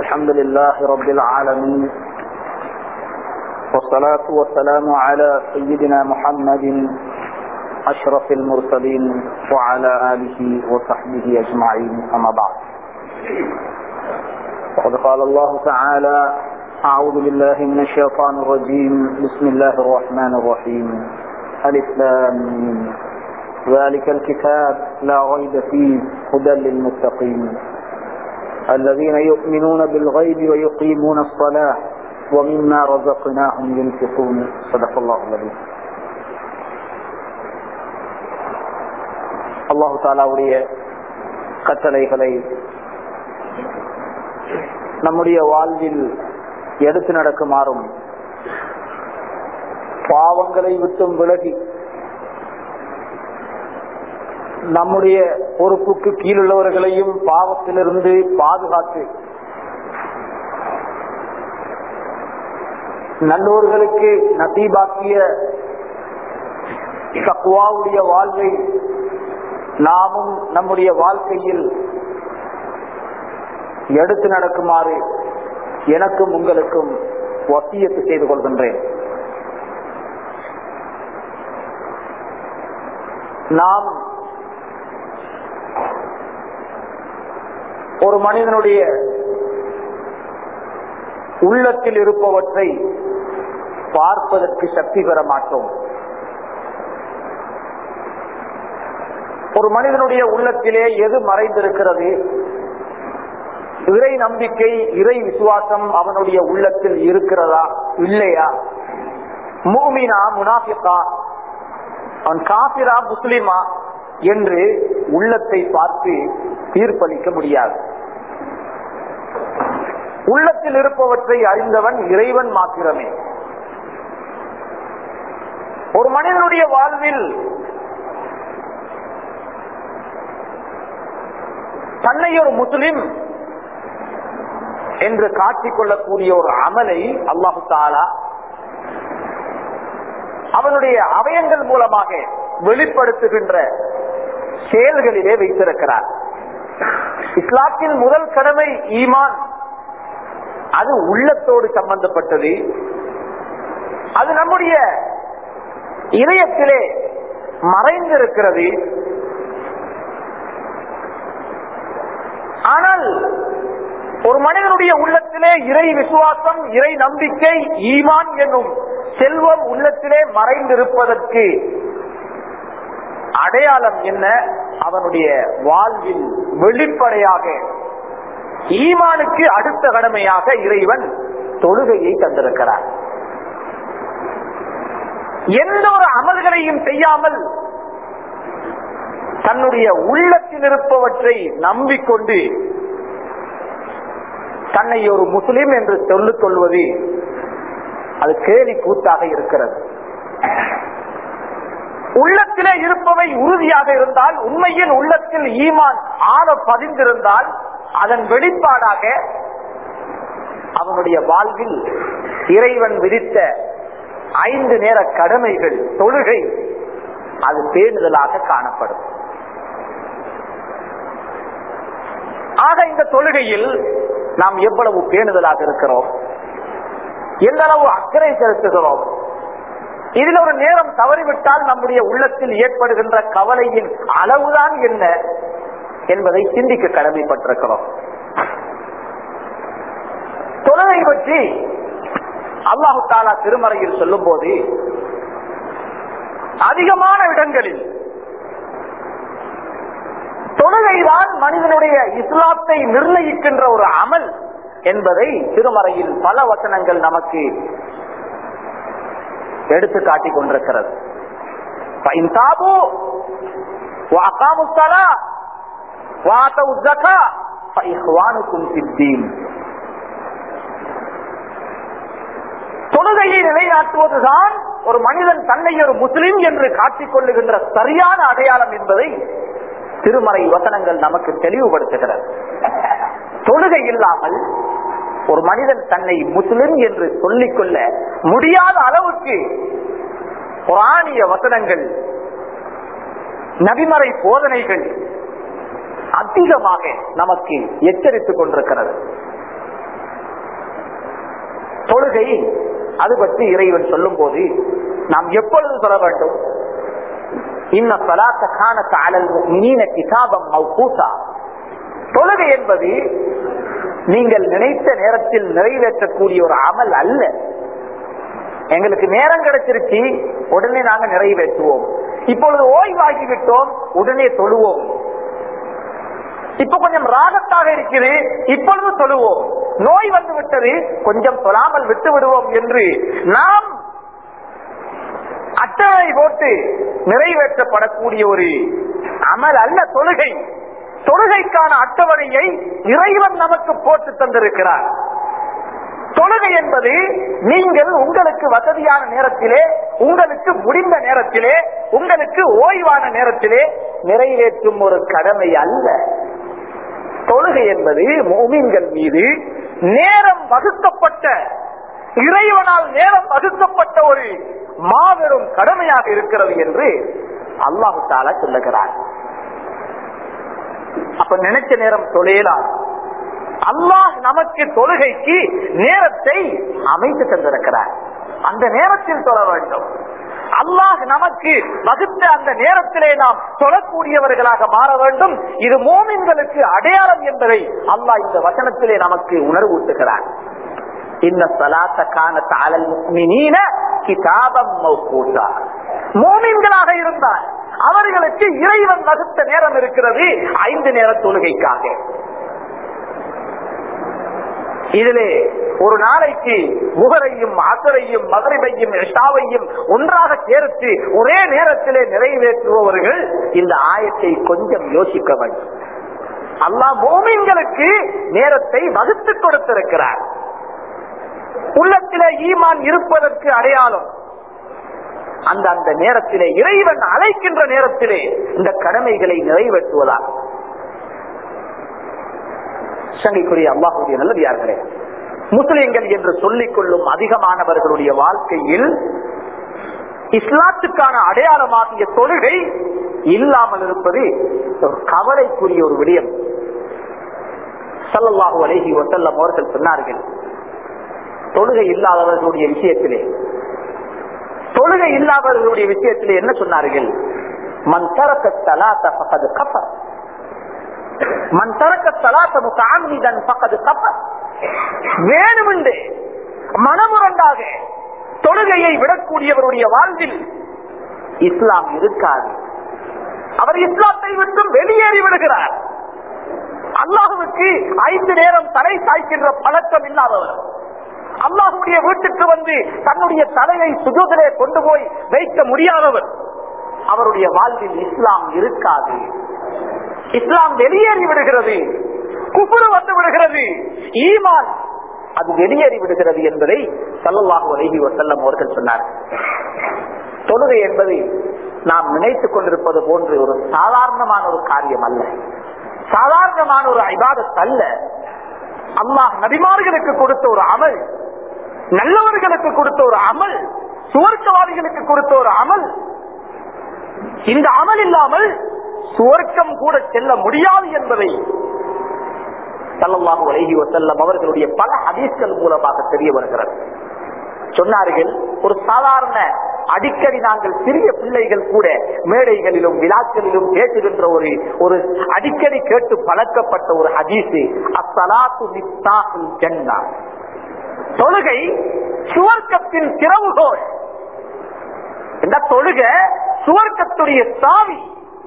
الحمد لله رب العالمين والصلاة والسلام على سيدنا محمد أشرف المرسلين وعلى آله وصحبه أجمعين أما بعد وقد قال الله تعالى أعوذ بالله من الشيطان الرجيم بسم الله الرحمن الرحيم الإسلام ذلك الكتاب لا ريب فيه هدى للمتقين الذين يؤمنون بالغيب ويقيمون الصلاة ومما رزقناهم ينفقون صدق الله العظيم அல்லாஹு தாலாவுடைய கட்டளைகளை நம்முடைய வாழ்வில் எடுத்து நடக்குமாறும் பாவங்களை விட்டும் விலகி நம்முடைய பொறுப்புக்கு கீழுள்ளவர்களையும் பாவத்திலிருந்து பாதுகாத்து நல்லோர்களுக்கு நசீபாக்கிய தக்குவாவுடைய வாழ்வை நாமும் நம்முடைய வாழ்க்கையில் எடுத்து நடக்குமாறு எனக்கும் உங்களுக்கும் வசியத்து செய்து கொள்கின்றேன் நாம் ஒரு மனிதனுடைய உள்ளத்தில் இருப்பவற்றை பார்ப்பதற்கு சக்தி பெற மாட்டோம் ஒரு மனிதனுடைய உள்ளத்திலே எது மறைந்திருக்கிறது இறை நம்பிக்கை இறை விசுவாசம் அவனுடைய உள்ளத்தில் இருக்கிறதா இல்லையா மூமினா முனாஃபிகா அவன் காபிரா முஸ்லிமா என்று உள்ளத்தை பார்த்து தீர்ப்பளிக்க முடியாது உள்ளத்தில் இருப்பவற்றை அறிந்தவன் இறைவன் மாத்திரமே ஒரு மனிதனுடைய வாழ்வில் தன்னை ஒரு முஸ்லிம் என்று காட்டிக்கொள்ளக்கூடிய ஒரு அமலை அல்லாஹு தாலா அவனுடைய அவயங்கள் மூலமாக வெளிப்படுத்துகின்ற செயல்களிலே வைத்திருக்கிறார் இஸ்லாத்தின் முதல் கடமை ஈமான் அது உள்ளத்தோடு சம்பந்தப்பட்டது அது நம்முடைய இதயத்திலே மறைந்திருக்கிறது ஆனால் ஒரு மனிதனுடைய உள்ளத்திலே இறை விசுவாசம் இறை நம்பிக்கை ஈமான் என்னும் செல்வம் உள்ளத்திலே மறைந்திருப்பதற்கு அடையாளம் என்ன அவனுடைய வாழ்வில் வெளிப்படையாக ஈமானுக்கு அடுத்த கடமையாக இறைவன் தொழுகையை தந்திருக்கிறார் எந்த ஒரு அமல்களையும் செய்யாமல் தன்னுடைய உள்ளத்தில் இருப்பவற்றை நம்பிக்கொண்டு தன்னை ஒரு முஸ்லிம் என்று சொல்லிக் கொள்வது அது கேலி கூத்தாக இருக்கிறது உள்ளத்திலே இருப்பவை உறுதியாக இருந்தால் உண்மையில் உள்ளத்தில் ஈமான் ஆழ பதிந்திருந்தால் அதன் வெளிப்பாடாக அவனுடைய வாழ்வில் இறைவன் விதித்த ஐந்து நேர கடமைகள் தொழுகை அது பேணுதலாக காணப்படும் ஆக இந்த தொழுகையில் நாம் எவ்வளவு பேணுதலாக இருக்கிறோம் எந்த அளவு அக்கறை செலுத்துகிறோம் இதில் ஒரு நேரம் தவறிவிட்டால் நம்முடைய உள்ளத்தில் ஏற்படுகின்ற கவலையின் அளவுதான் என்ன என்பதை சிந்திக்க கடமைப்பட்டிருக்கிறோம் தொழுகை பற்றி அல்லாஹு தாலா திருமறையில் சொல்லும் போது அதிகமான இடங்களில் தொழுகைதான் மனிதனுடைய இஸ்லாத்தை நிர்ணயிக்கின்ற ஒரு அமல் என்பதை திருமறையில் பல வசனங்கள் நமக்கு எடுத்து காட்டிக் கொண்டிருக்கிறது தொழுகையை நிலைநாட்டுவதுதான் ஒரு மனிதன் தன்னை ஒரு முஸ்லிம் என்று காட்டிக் கொள்ளுகின்ற சரியான அடையாளம் என்பதை திருமறை வசனங்கள் நமக்கு தெளிவுபடுத்துகிறது தொழுகை இல்லாமல் ஒரு மனிதன் தன்னை முஸ்லிம் என்று சொல்லிக்கொள்ள முடியாத அளவுக்கு புராணிய வசனங்கள் நபிமறை போதனைகள் அதிகமாக நமக்கு எச்சரித்துக் கொண்டிருக்கிறது தொழுகை அது பற்றி இறைவன் சொல்லும் போது நாம் எப்பொழுது சொல்ல வேண்டும் இன்ன சலாத்த காண காலல் மீன கிதாபம் மௌகூசா தொழுகை என்பது நீங்கள் நினைத்த நேரத்தில் நிறைவேற்றக்கூடிய ஒரு அமல் அல்ல எங்களுக்கு நேரம் கிடைச்சிருச்சு உடனே நாங்க நிறைவேற்றுவோம் இப்பொழுது ஓய்வாகி விட்டோம் உடனே தொழுவோம் இப்ப கொஞ்சம் ராகத்தாக இருக்குது இப்பொழுது தொழுவோம் நோய் வந்து விட்டது கொஞ்சம் தொழாமல் விட்டு விடுவோம் என்று நாம் அட்டவணை போட்டு நிறைவேற்றப்படக்கூடிய ஒரு அமல் அல்ல தொழுகை தொழுகைக்கான அட்டவணையை இறைவன் நமக்கு போட்டு தந்திருக்கிறார் தொழுகை என்பது நீங்கள் உங்களுக்கு வசதியான நேரத்திலே உங்களுக்கு முடிந்த நேரத்திலே உங்களுக்கு ஓய்வான நேரத்திலே நிறைவேற்றும் ஒரு கடமை அல்ல தொழுகை என்பது மோமீன்கள் மீது நேரம் வகுக்கப்பட்ட இறைவனால் நேரம் வகுக்கப்பட்ட ஒரு மாபெரும் கடமையாக இருக்கிறது என்று அல்லாஹு தாலா சொல்லுகிறார் அப்ப நினைச்ச நேரம் தொழிலாம் அல்லாஹ் நமக்கு தொழுகைக்கு நேரத்தை அமைத்து தந்திருக்கிறார் அந்த நேரத்தில் தொழ வேண்டும் அல்லாஹ் நமக்கு வகுத்த அந்த நேரத்திலே நாம் தொழக்கூடியவர்களாக மாற வேண்டும் இது மோமின்களுக்கு அடையாளம் என்பதை அல்லாஹ் இந்த வசனத்திலே நமக்கு உணர்வூட்டுகிறார் இந்த சலாத்த காண தாளல் முக்மினீன கிதாபம் மௌகூட்டா மோமின்களாக இருந்தால் அவர்களுக்கு இறைவன் வகுத்த நேரம் இருக்கிறது ஐந்து நேர தொழுகைக்காக இதிலே ஒரு நாளைக்கு முகரையும் அசரையும் மகரிபையும் இஷாவையும் ஒன்றாக சேர்த்து ஒரே நேரத்திலே நிறைவேற்றுபவர்கள் இந்த ஆயத்தை கொஞ்சம் யோசிக்க வேண்டும் அல்லாஹ் மோமின்களுக்கு நேரத்தை வகுத்து கொடுத்திருக்கிறார் உள்ளத்திலே ஈமான் இருப்பதற்கு அடையாளம் அந்த அந்த நேரத்திலே இறைவன் அழைக்கின்ற நேரத்திலே இந்த கடமைகளை நிறைவேற்றுவதாக சங்கைக்குரிய அல்லாஹுடைய நல்லதியார்களே முஸ்லிம்கள் என்று சொல்லிக் கொள்ளும் அதிகமானவர்களுடைய வாழ்க்கையில் இஸ்லாத்துக்கான அடையாளமாகிய தொழுகை இல்லாமல் இருப்பது ஒரு கவலைக்குரிய ஒரு விடயம் சல்லல்லாஹு அலைஹி வசல்லம் அவர்கள் சொன்னார்கள் தொழுகை இல்லாதவர்களுடைய விஷயத்திலே தொழுகை இல்லாதவர்களுடைய விஷயத்திலே என்ன சொன்னார்கள் மன் தரக்க தலாத்த பக்கது கப்பர் மன் தரக்க தலாத்த முகாமிதன் பக்கது கப்பர் வேணுமென்று மனமுரண்டாக தொழுகையை விடக்கூடியவருடைய வாழ்வில் இஸ்லாம் இருக்காது அவர் இஸ்லாத்தை விட்டு வெளியேறி விடுகிறார் அல்லாஹுவுக்கு ஐந்து நேரம் தலை சாய்க்கின்ற பழக்கம் இல்லாதவர் அல்லாஹுடைய வீட்டுக்கு வந்து தன்னுடைய தலையை சுஜூதிலே கொண்டு போய் வைக்க முடியாதவர் அவருடைய வாழ்வில் இஸ்லாம் இருக்காது இஸ்லாம் வெளியேறி விடுகிறது குபுரு வந்து விடுகிறது ஈமான் அது வெளியேறி விடுகிறது என்பதை சல்லல்லாஹு அலைஹி வசல்லம் அவர்கள் சொன்னார் தொழுகை என்பது நாம் நினைத்துக் கொண்டிருப்பது போன்று ஒரு சாதாரணமான ஒரு காரியம் அல்ல சாதாரணமான ஒரு ஐபாதத் அல்ல அல்லாஹ் நபிமார்களுக்கு கொடுத்த ஒரு அமல் நல்லவர்களுக்கு கொடுத்த ஒரு அமல் சுவர்க்கவாதிகளுக்கு கொடுத்த ஒரு அமல் இந்த அமல் இல்லாமல் சுவர்க்கம் கூட செல்ல முடியாது என்பதை சல்லல்லாஹு அலைஹி வசல்லம் அவர்களுடைய பல ஹதீஸ்கள் மூலமாக தெரிய வருகிறது சொன்னார்கள் ஒரு சாதாரண அடிக்கடி நாங்கள் சிறிய பிள்ளைகள் கூட மேடைகளிலும் விழாக்களிலும் பேசுகின்ற ஒரு ஒரு அடிக்கடி கேட்டு பழக்கப்பட்ட ஒரு ஹதீசு அசலாத்து மிஸ்தாஹுல் ஜன்னா தொழுகை சுவர்க்கத்தின் திறவுகோள் இந்த தொழுக சுவர்க்கத்துடைய சாவி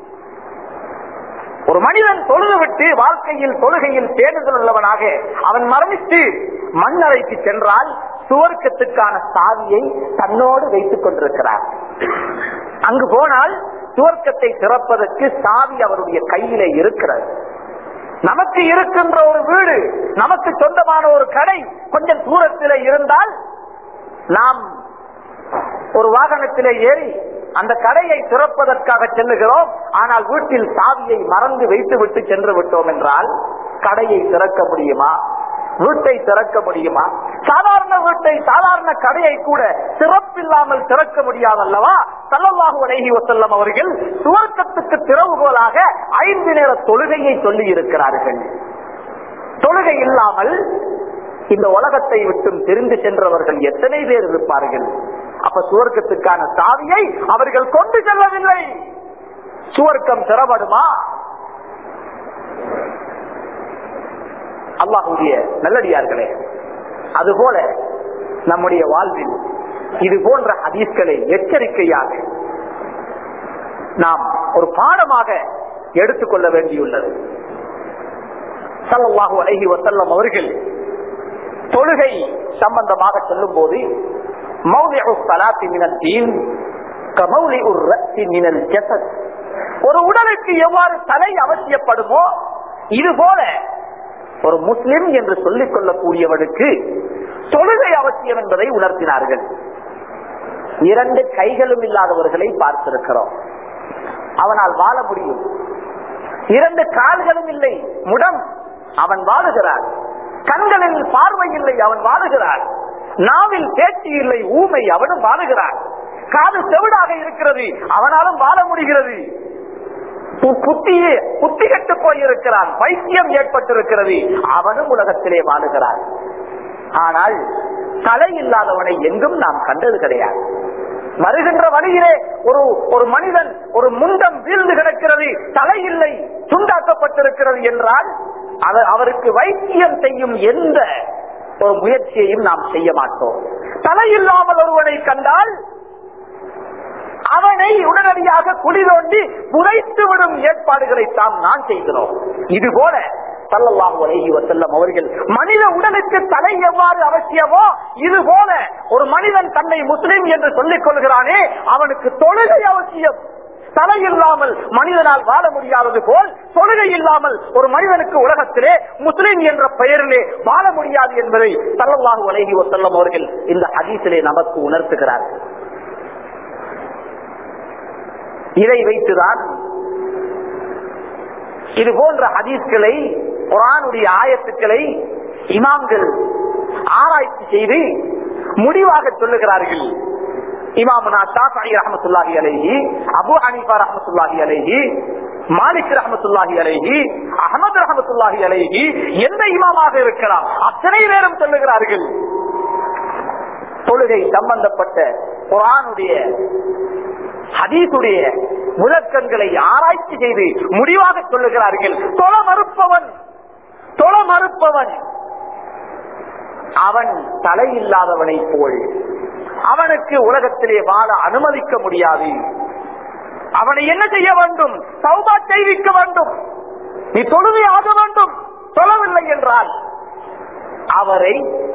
ஒரு மனிதன் தொழுது விட்டு வாழ்க்கையில் தொழுகையில் தேடுதல் உள்ளவனாக அவன் மரணித்து மண்ணறைக்கு சென்றால் சுவர்க்கத்துக்கான சாவியை தன்னோடு வைத்துக் கொண்டிருக்கிறார் அங்கு போனால் சுவர்க்கத்தை திறப்பதற்கு சாவி அவருடைய கையிலே இருக்கிறது நமக்கு இருக்கின்ற ஒரு வீடு நமக்கு சொந்தமான ஒரு கடை கொஞ்சம் தூரத்தில் இருந்தால் நாம் ஒரு வாகனத்திலே ஏறி அந்த கடையை திறப்பதற்காக செல்லுகிறோம் ஆனால் வீட்டில் சாவியை மறந்து வைத்து விட்டு சென்று விட்டோம் என்றால் கடையை திறக்க முடியுமா வீட்டை திறக்க முடியுமா சாதாரண வீட்டை சாதாரண கடையை கூட சிறப்பில்லாமல் திறக்க முடியாதல்லவா சல்லல்லாஹு அலைஹி வசல்லம் அவர்கள் சுவர்க்கத்துக்கு திறவுகோலாக ஐந்து நேர தொழுகையை சொல்லி இருக்கிறார்கள் தொழுகை இல்லாமல் இந்த உலகத்தை விட்டும் தெரிந்து சென்றவர்கள் எத்தனை பேர் இருப்பார்கள் அப்ப சுவர்க்கத்துக்கான சாவியை அவர்கள் கொண்டு செல்லவில்லை சுவர்க்கம் திறப்படுமா அல்லாஹுடைய நல்லடியார்களே அதுபோல நம்முடைய வாழ்வில் இது போன்ற ஹதீஸ்களை எச்சரிக்கையாக நாம் ஒரு பாடமாக எடுத்துக்கொள்ள வேண்டியுள்ளது சல்லல்லாஹு அலைஹி வசல்லம் அவர்கள் தொழுகை சம்பந்தமாக சொல்லும் போது ஒரு உடலுக்கு எவ்வாறு தலை அவசியப்படுமோ இது போல ஒரு முஸ்லிம் என்று சொல்லிக் கொள்ளக்கூடியவனுக்கு தொழுகை அவசியம் என்பதை உணர்த்தினார்கள் இரண்டு கைகளும் இல்லாதவர்களை பார்த்திருக்கிறோம் அவனால் வாழ முடியும் இரண்டு கால்களும் இல்லை முடம் அவன் வாழுகிறான் கண்களில் பார்வை இல்லை அவன் வாழுகிறான் நாவில் பேச்சு இல்லை ஊமை அவனும் வாழுகிறான் காது செவிடாக இருக்கிறது அவனாலும் வாழ முடிகிறது புத்தியே புத்தி கட்டு போயிருக்கிறான் பைத்தியம் ஏற்பட்டிருக்கிறது அவனும் உலகத்திலே வாழுகிறான் ஆனால் தலை இல்லாதவனை எங்கும் நாம் கண்டது கிடையாது வருகின்ற வழியிலே ஒரு ஒரு மனிதன் ஒரு முண்டம் வீழ்ந்து கிடக்கிறது தலை இல்லை துண்டாக்கப்பட்டிருக்கிறது என்றால் அவர் அவருக்கு வைத்தியம் செய்யும் எந்த ஒரு முயற்சியையும் நாம் செய்ய மாட்டோம் தலை இல்லாமல் ஒருவனை கண்டால் அவனை உடனடியாக குழி தோண்டி புதைத்து விடும் ஏற்பாடுகளை தாம் நான் செய்கிறோம் இது போல சல்லல்லாஹு அலைஹி வசல்லம் அவர்கள் மனித உடலுக்கு தலை எவ்வாறு அவசியமோ இது போல ஒரு மனிதன் தன்னை முஸ்லிம் என்று சொல்லிக் கொள்கிறானே அவனுக்கு தொழுகை அவசியம் தலை இல்லாமல் மனிதனால் வாழ முடியாதது போல் தொழுகை இல்லாமல் ஒரு மனிதனுக்கு உலகத்திலே முஸ்லிம் என்ற பெயரிலே வாழ முடியாது என்பதை சல்லல்லாஹு அலைஹி வசல்லம் அவர்கள் இந்த ஹதீஸிலே நமக்கு உணர்த்துகிறார்கள் இதை வைத்துதான் இது போன்ற ஹதீஸ்களை குரானுடைய ஆயத்துக்களை இமாம்கள் ஆராய்ச்சி செய்து முடிவாக சொல்லுகிறார்கள் இமாமுனா ஷாஃபி ரஹமத்துல்லாஹி அலைஹி அபு ஹனீஃபா ரஹமத்துல்லாஹி அலைஹி மாலிக் ரஹமத்துல்லாஹி அலைஹி அகமது ரஹமத்துல்லாஹி அலைஹி எந்த இமாமாக இருக்கலாம் அத்தனை பேரும் சொல்லுகிறார்கள் தொழுகை சம்பந்தப்பட்ட குரானுடைய ஹதீசுடைய முழக்கங்களை ஆராய்ச்சி செய்து முடிவாக சொல்லுகிறார்கள் தொழ மறுப்பவன் தொழ மறுப்பவன் அவன் தலையில்லாதவனை போல் அவனுக்கு உலகத்திலே வாழ அனுமதிக்க முடியாது அவனை என்ன செய்ய வேண்டும் சௌபா செய்விக்க வேண்டும் நீ தொழுகை ஆக வேண்டும் தொழவில்லை என்றால் அவரை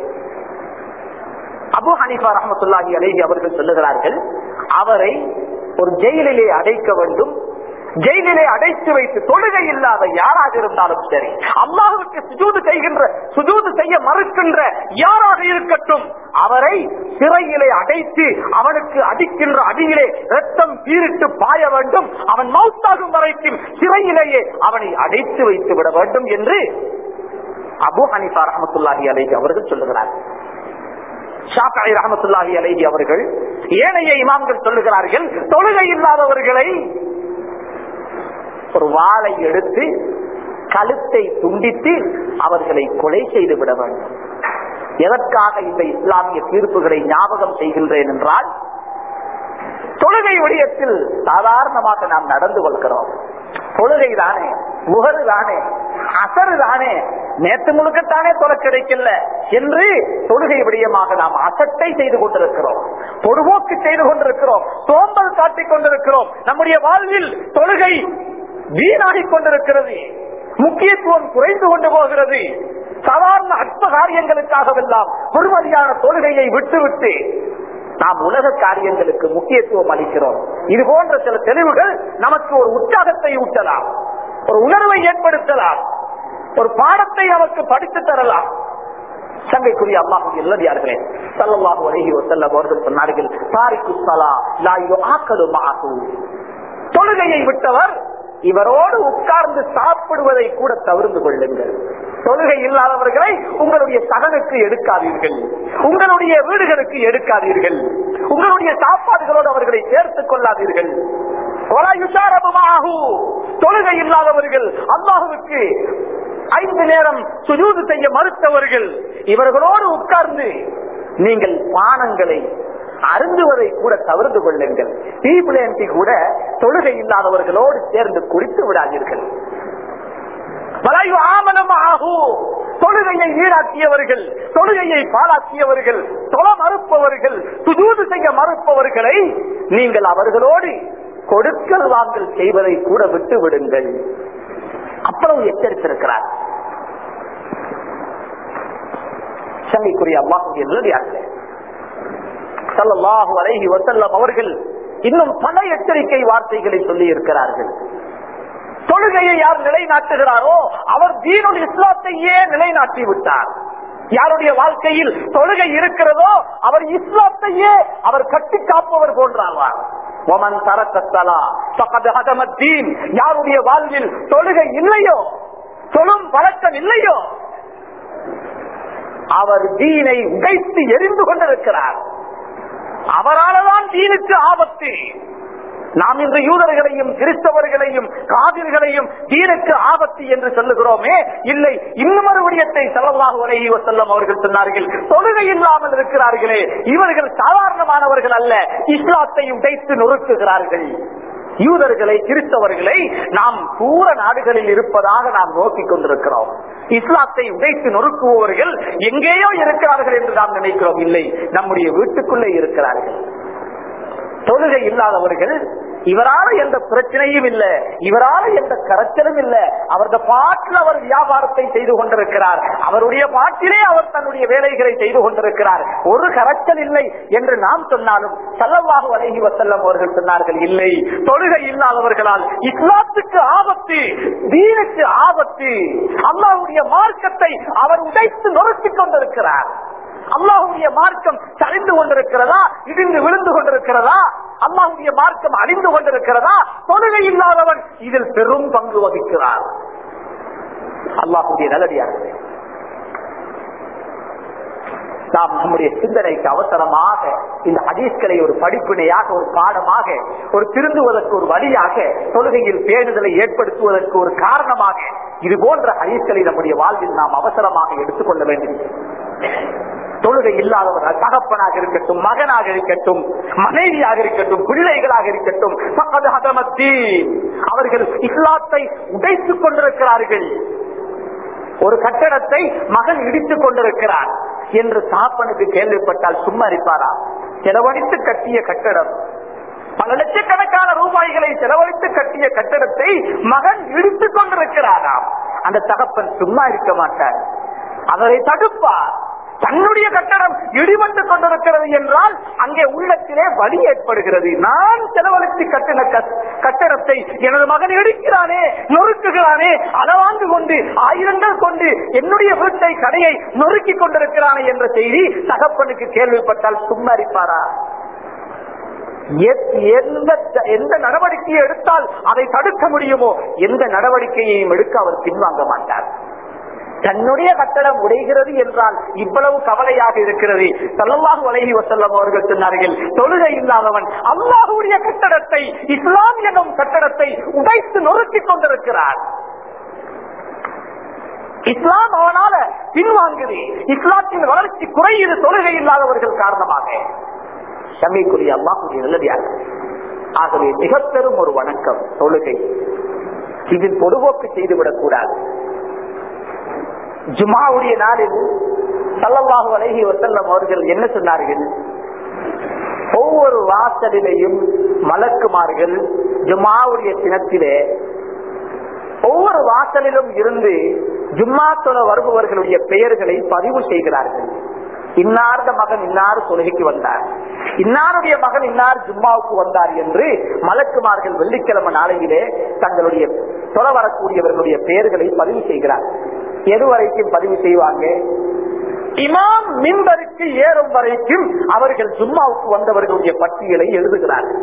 அபு ஹனிஃபா ரஹமத்துல்லாஹி அலேஹி அவர்கள் சொல்லுகிறார்கள் அவரை ஒரு ஜெயிலிலே அடைக்க வேண்டும் ஜெயிலிலே அடைத்து வைத்து தொழுகை இல்லாத யாராக இருந்தாலும் சரி அல்லாஹுக்கு சுஜூது செய்கின்ற சுஜூது செய்ய மறுக்கின்ற யாராக இருக்கட்டும் அவரை சிறையிலே அடைத்து அவனுக்கு அடிக்கின்ற அடியிலே ரத்தம் பீரிட்டு பாய வேண்டும் அவன் மவுத்தாகும் வரைக்கும் சிறையிலேயே அவனை அடைத்து வைத்து விட வேண்டும் என்று அபு ஹனிஃபா ரஹமத்துல்லாஹி அலேஹி அவர்கள் சொல்லுகிறார்கள் ஷாஃபி ரஹமத்துல்லாஹி அலைஹி அவர்கள் ஏனைய இமாம்கள் சொல்லுகிறார்கள் தொழுகை இல்லாதவர்களை ஒரு வாளை எடுத்து கழுத்தை துண்டித்து அவர்களை கொலை செய்து விட வேண்டும் எதற்காக இந்த இஸ்லாமிய தீர்ப்புகளை ஞாபகம் செய்கின்றேன் என்றால் தொழுகை விடயத்தில் சாதாரணமாக நாம் நடந்து கொள்கிறோம் தொழுகை தானே முகரு தானே அசரு தானே நேற்று முழுக்கத்தானே தொலை கிடைக்கல என்று தொழுகை விடயமாக நாம் அசட்டை செய்து கொண்டிருக்கிறோம் பொதுபோக்கு செய்து கொண்டிருக்கிறோம் சோம்பல் காட்டிக் கொண்டிருக்கிறோம் நம்முடைய வாழ்வில் தொழுகை வீணாகிக் கொண்டிருக்கிறது முக்கியத்துவம் குறைந்து கொண்டு போகிறது சாதாரண அற்ப காரியங்களுக்காகவெல்லாம் பொறுமதியான தொழுகையை விட்டுவிட்டு நாம் உலக காரியங்களுக்கு முக்கியத்துவம் அளிக்கிறோம் இது போன்ற சில தெளிவுகள் நமக்கு ஒரு உற்சாகத்தை ஊட்டலாம் ஒரு உணர்வை ஏற்படுத்தலாம் ஒரு பாடத்தை நமக்கு படித்து தரலாம் சங்கைக்குரிய அல்லாஹு நல்லடியார்களே சல்லல்லாஹு அலைஹி வஸல்லம் அவர்கள் சொன்னார்கள் தாரிக்கு ஸலா லா யுஆக்கலு மஅஹு தொழுகையை விட்டவர் இவரோடு உட்கார்ந்து சாப்பிடுவதை கூட தவிர்த்து கொள்ளுங்கள் தொழுகை இல்லாதவர்களை உங்களுடைய சகனுக்கு எடுக்காதீர்கள் உங்களுடைய வீடுகளுக்கு எடுக்காதீர்கள் உங்களுடைய சாப்பாடுகளோடு அவர்களை சேர்த்துக் கொள்ளாதீர்கள் தொழுகை இல்லாதவர்கள் அல்லாஹுக்கு ஐந்து நேரம் சுஜூது செய்ய மறுத்தவர்கள் இவர்களோடு உட்கார்ந்து நீங்கள் பானங்களை அருந்துவதை கூட தவிர்த்து கொள்ளுங்கள் டீபிளேன்டி கூட தொழுகை இல்லாதவர்களோடு சேர்ந்து குடித்து விடாதீர்கள் வலாயு ஆமனம் ஆகு தொழுகையை ஈடாக்கியவர்கள் தொழுகையை பாலாக்கியவர்கள் தொல மறுப்பவர்கள் சுஜூது செய்ய மறுப்பவர்களை நீங்கள் அவர்களோடு கொடுக்கல் வாங்கல் செய்வதை கூட விட்டு விடுங்கள் அவ்வளவு எச்சரித்திருக்கிறார் சங்கைக்குரிய அல்லாஹுடைய நிலடியார்களே சல்லல்லாஹு அலைஹி வசல்லம் அவர்கள் இன்னும் பல எச்சரிக்கை வார்த்தைகளை சொல்லி இருக்கிறார்கள் தொழுகையை யார் நிலைநாட்டுகிறாரோ அவர் தீனுல் இஸ்லாத்தையே நிலைநாட்டி விட்டார் யாருடைய வாழ்க்கையில் தொழுகை இருக்கிறதோ அவர் இஸ்லாத்தையே அவர் கட்டி காப்பவர் போன்றாவார் ஒமன் தரக்கத்தலா பக்கத்து ஹதமத்தீன் யாருடைய வாழ்வில் தொழுகை இல்லையோ தொழும் பழக்கம் இல்லையோ அவர் தீனை உடைத்து எரிந்து கொண்டிருக்கிறார் அவரால்தான் தீனுக்கு ஆபத்து நாம் இன்று யூதர்களையும் கிறிஸ்தவர்களையும் காதிர்களையும் தீனுக்கு ஆபத்து என்று சொல்லுகிறோமே இல்லை இன்னும் ஒரு விடயத்தை செலவாக உலகி செல்லும் அவர்கள் சொன்னார்கள் தொழுகை இல்லாமல் இருக்கிறார்களே இவர்கள் சாதாரணமானவர்கள் அல்ல இஸ்லாத்தை உடைத்து நொறுக்குகிறார்கள் யூதர்களை கிறிஸ்தவர்களை நாம் தூர நாடுகளில் இருப்பதாக நாம் நோக்கிக் கொண்டிருக்கிறோம் இஸ்லாத்தை உடைத்து நொறுக்குபவர்கள் எங்கேயோ இருக்கிறார்கள் என்று நாம் நினைக்கிறோம் இல்லை நம்முடைய வீட்டுக்குள்ளே இருக்கிறார்கள் தொழுகை இல்லாதவர்கள் இவரால எந்த பிரச்சனையும் இல்ல இவரால எந்த கரைச்சலும் இல்ல அவரது பாட்டில் அவர் வியாபாரத்தை செய்து கொண்டிருக்கிறார் அவருடைய பாட்டிலே அவர் தன்னுடைய வேலைகளை செய்து கொண்டிருக்கிறார் ஒரு கரைச்சல் இல்லை என்று நாம் சொன்னாலும் செல்லவாக வழங்கி வசல்லம் அவர்கள் சொன்னார்கள் இல்லை தொழுகை இல்லாதவர்களால் இஸ்லாத்துக்கு ஆபத்து தீனுக்கு ஆபத்து அல்லாவுடைய மார்க்கத்தை அவர் உடைத்து நொறுக்கிக் கொண்டிருக்கிறார் அல்லாஹுடைய மார்க்கம் சரிந்து கொண்டிருக்கிறதா இடிந்து விழுந்து கொண்டிருக்கிறதா அல்லாஹுடைய மார்க்கம் அழிந்து கொண்டிருக்கிறதா தொழுகை இல்லாதவன் இதில் பெரும் பங்கு வகிக்கிறார் அல்லாஹுடைய நல்லடியார்களே நாம் நம்முடைய சிந்தனைக்கு அவசரமாக இந்த ஹதீஸ்களை ஒரு படிப்பினையாக ஒரு பாடமாக ஒரு திருந்துவதற்கு ஒரு வழியாக தொழுகையில் பேணுதலை ஏற்படுத்துவதற்கு ஒரு காரணமாக இது போன்ற ஹதீஸ்களை நம்முடைய வாழ்வில் நாம் அவசரமாக எடுத்துக்கொள்ள வேண்டும் தொழுகை இல்லாதவர்கள் தகப்பனாக இருக்கட்டும் மகனாக இருக்கட்டும் மனைவியாக இருக்கட்டும் பிள்ளைகளாக இருக்கட்டும் அவர்கள் இஸ்லாத்தை உடைத்துக் கொண்டிருக்கிறார்கள் ஒரு கட்டடத்தை மகன் இடித்துக் கொண்டிருக்கிறார் என்று தாப்பனுக்கு கேள்விப்பட்டால் சும்மா இருப்பாரா செலவழித்து கட்டிய கட்டடம் பல லட்சக்கணக்கான ரூபாய்களை செலவழித்து கட்டிய கட்டடத்தை மகன் இடித்துக் கொண்டிருக்கிறாராம் அந்த தகப்பன் சும்மா இருக்க மாட்டார் அவரை தடுப்பார் தன்னுடைய கட்டடம் இடிபட்டு கொண்டிருக்கிறது என்றால் அங்கே உள்ளத்திலே வழி ஏற்படுகிறது நான் செலவழித்து கட்டின கட்டடத்தை எனது மகன் இடிக்கிறானே நொறுக்குகிறானே அளவாந்து கொண்டு ஆயிரங்கள் கொண்டு என்னுடைய வீட்டை கடையை நொறுக்கி கொண்டிருக்கிறானே என்ற செய்தி தகப்பனுக்கு கேள்விப்பட்டால் சும்மரிப்பாரா எந்த எந்த நடவடிக்கையை எடுத்தால் அதை தடுக்க முடியுமோ எந்த நடவடிக்கையையும் எடுக்க அவர் பின்வாங்க மாட்டார் தன்னுடைய கட்டடம் உடைகிறது என்றால் இவ்வளவு கவலையாக இருக்கிறது சல்லல்லாஹு அலைஹி வசல்லம் அவர்கள் சொன்னார்கள் தொழுகை இல்லாதவன் அல்லாஹுடைய கட்டடத்தை இஸ்லாம் எனும் கட்டடத்தை உடைத்து நொறுக்கிக் கொண்டிருக்கிறார் இஸ்லாம் அவனால பின்வாங்குது இஸ்லாத்தின் வளர்ச்சி குறையுது தொழுகை இல்லாதவர்கள் காரணமாக சங்கைக்குரிய அல்லாஹுடைய நல்லடியாக ஆகவே மிக பெரும் ஒரு வணக்கம் தொழுகை இதில் பொதுபோக்கு செய்துவிடக் கூடாது ஜுமாவுடைய நாளில் சல்லல்லாஹு அலைஹி வசல்லம் அவர்கள் என்ன சொன்னார்கள் ஒவ்வொரு வாசலிலையும் மலக்குமார்கள் ஜுமாவுடைய தினத்திலே ஒவ்வொரு வாசலிலும் இருந்து ஜும்மா தொலை வருபவர்களுடைய பெயர்களை பதிவு செய்கிறார்கள் இன்னார்ந்த மகன் இன்னார் தொழுகைக்கு வந்தார் இன்னாருடைய மகன் இன்னார் ஜும்மாவுக்கு வந்தார் என்று மலக்குமார்கள் வெள்ளிக்கிழமை நாளையிலே தங்களுடைய தொலை வரக்கூடியவர்களுடைய பெயர்களை பதிவு செய்கிறார் எது வரைக்கும் பதிவு செய்வாங்க இமாம் மின்பருக்கு ஏறும் வரைக்கும் அவர்கள் ஜும்மாவுக்கு வந்தவர்களுடைய பட்டியலை எழுதுகிறார்கள்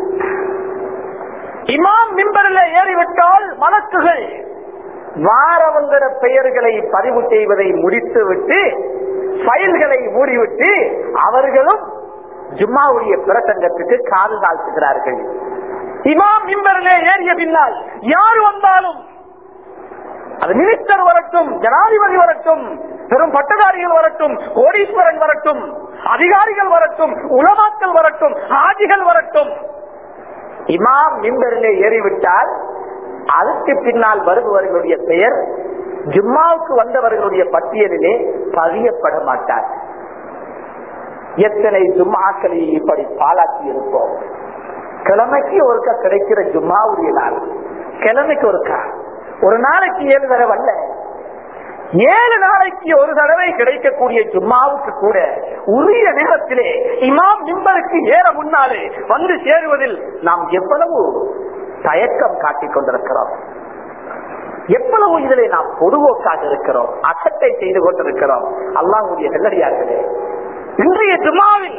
இமாம் மின்பரில் ஏறிவிட்டால் மலக்குகள் வாரவங்கர பெயர்களை பதிவு செய்வதை முடித்துவிட்டு ஃபைல்களை மூடிவிட்டு அவர்களும் ஜும்மாவுடைய பிரசங்கத்துக்கு காது தாழ்த்துகிறார்கள் இமாம் மிம்பரிலே ஏறிய பின்னால் யார் வந்தாலும் அது மினிஸ்டர் வரட்டும் ஜனாதிபதி வரட்டும் பெரும் பட்டதாரிகள் வரட்டும் கோடீஸ்வரன் வரட்டும் அதிகாரிகள் வரட்டும் உலமாக்கள் வரட்டும் ஆஜிகள் வரட்டும் இமாம் மிம்பரிலே ஏறிவிட்டால் அதுக்கு பின்னால் வருபவர்களுடைய பெயர் ஜும்மாவுக்கு வந்தவர்களுடைய பட்டியலிலே பதியப்பட மாட்டார் எத்தனை ஜும்மாக்களை இப்படி பாலாக்கி இருப்போம் கிழமைக்கு ஒருக்கா கிடைக்கிற ஜும்மாவுடைய நாள் கிழமைக்கு ஒருக்கா ஒரு நாளைக்கு ஏழு தடவை அல்ல ஏழு நாளைக்கு ஒரு தடவை கிடைக்கக்கூடிய ஜும்மாவுக்கு கூட உரிய நேரத்திலே இமாம் நிம்பருக்கு ஏற முன்னாலே வந்து சேருவதில் நாம் எவ்வளவு தயக்கம் காட்டிக் கொண்டிருக்கிறோம் எவ்வளவு இதிலே நாம் பொதுவோக்காக இருக்கிறோம் அசட்டை செய்து கொண்டிருக்கிறோம் அல்லாஹுடைய வெள்ளடியார்களே இன்றைய ஜும்மாவில்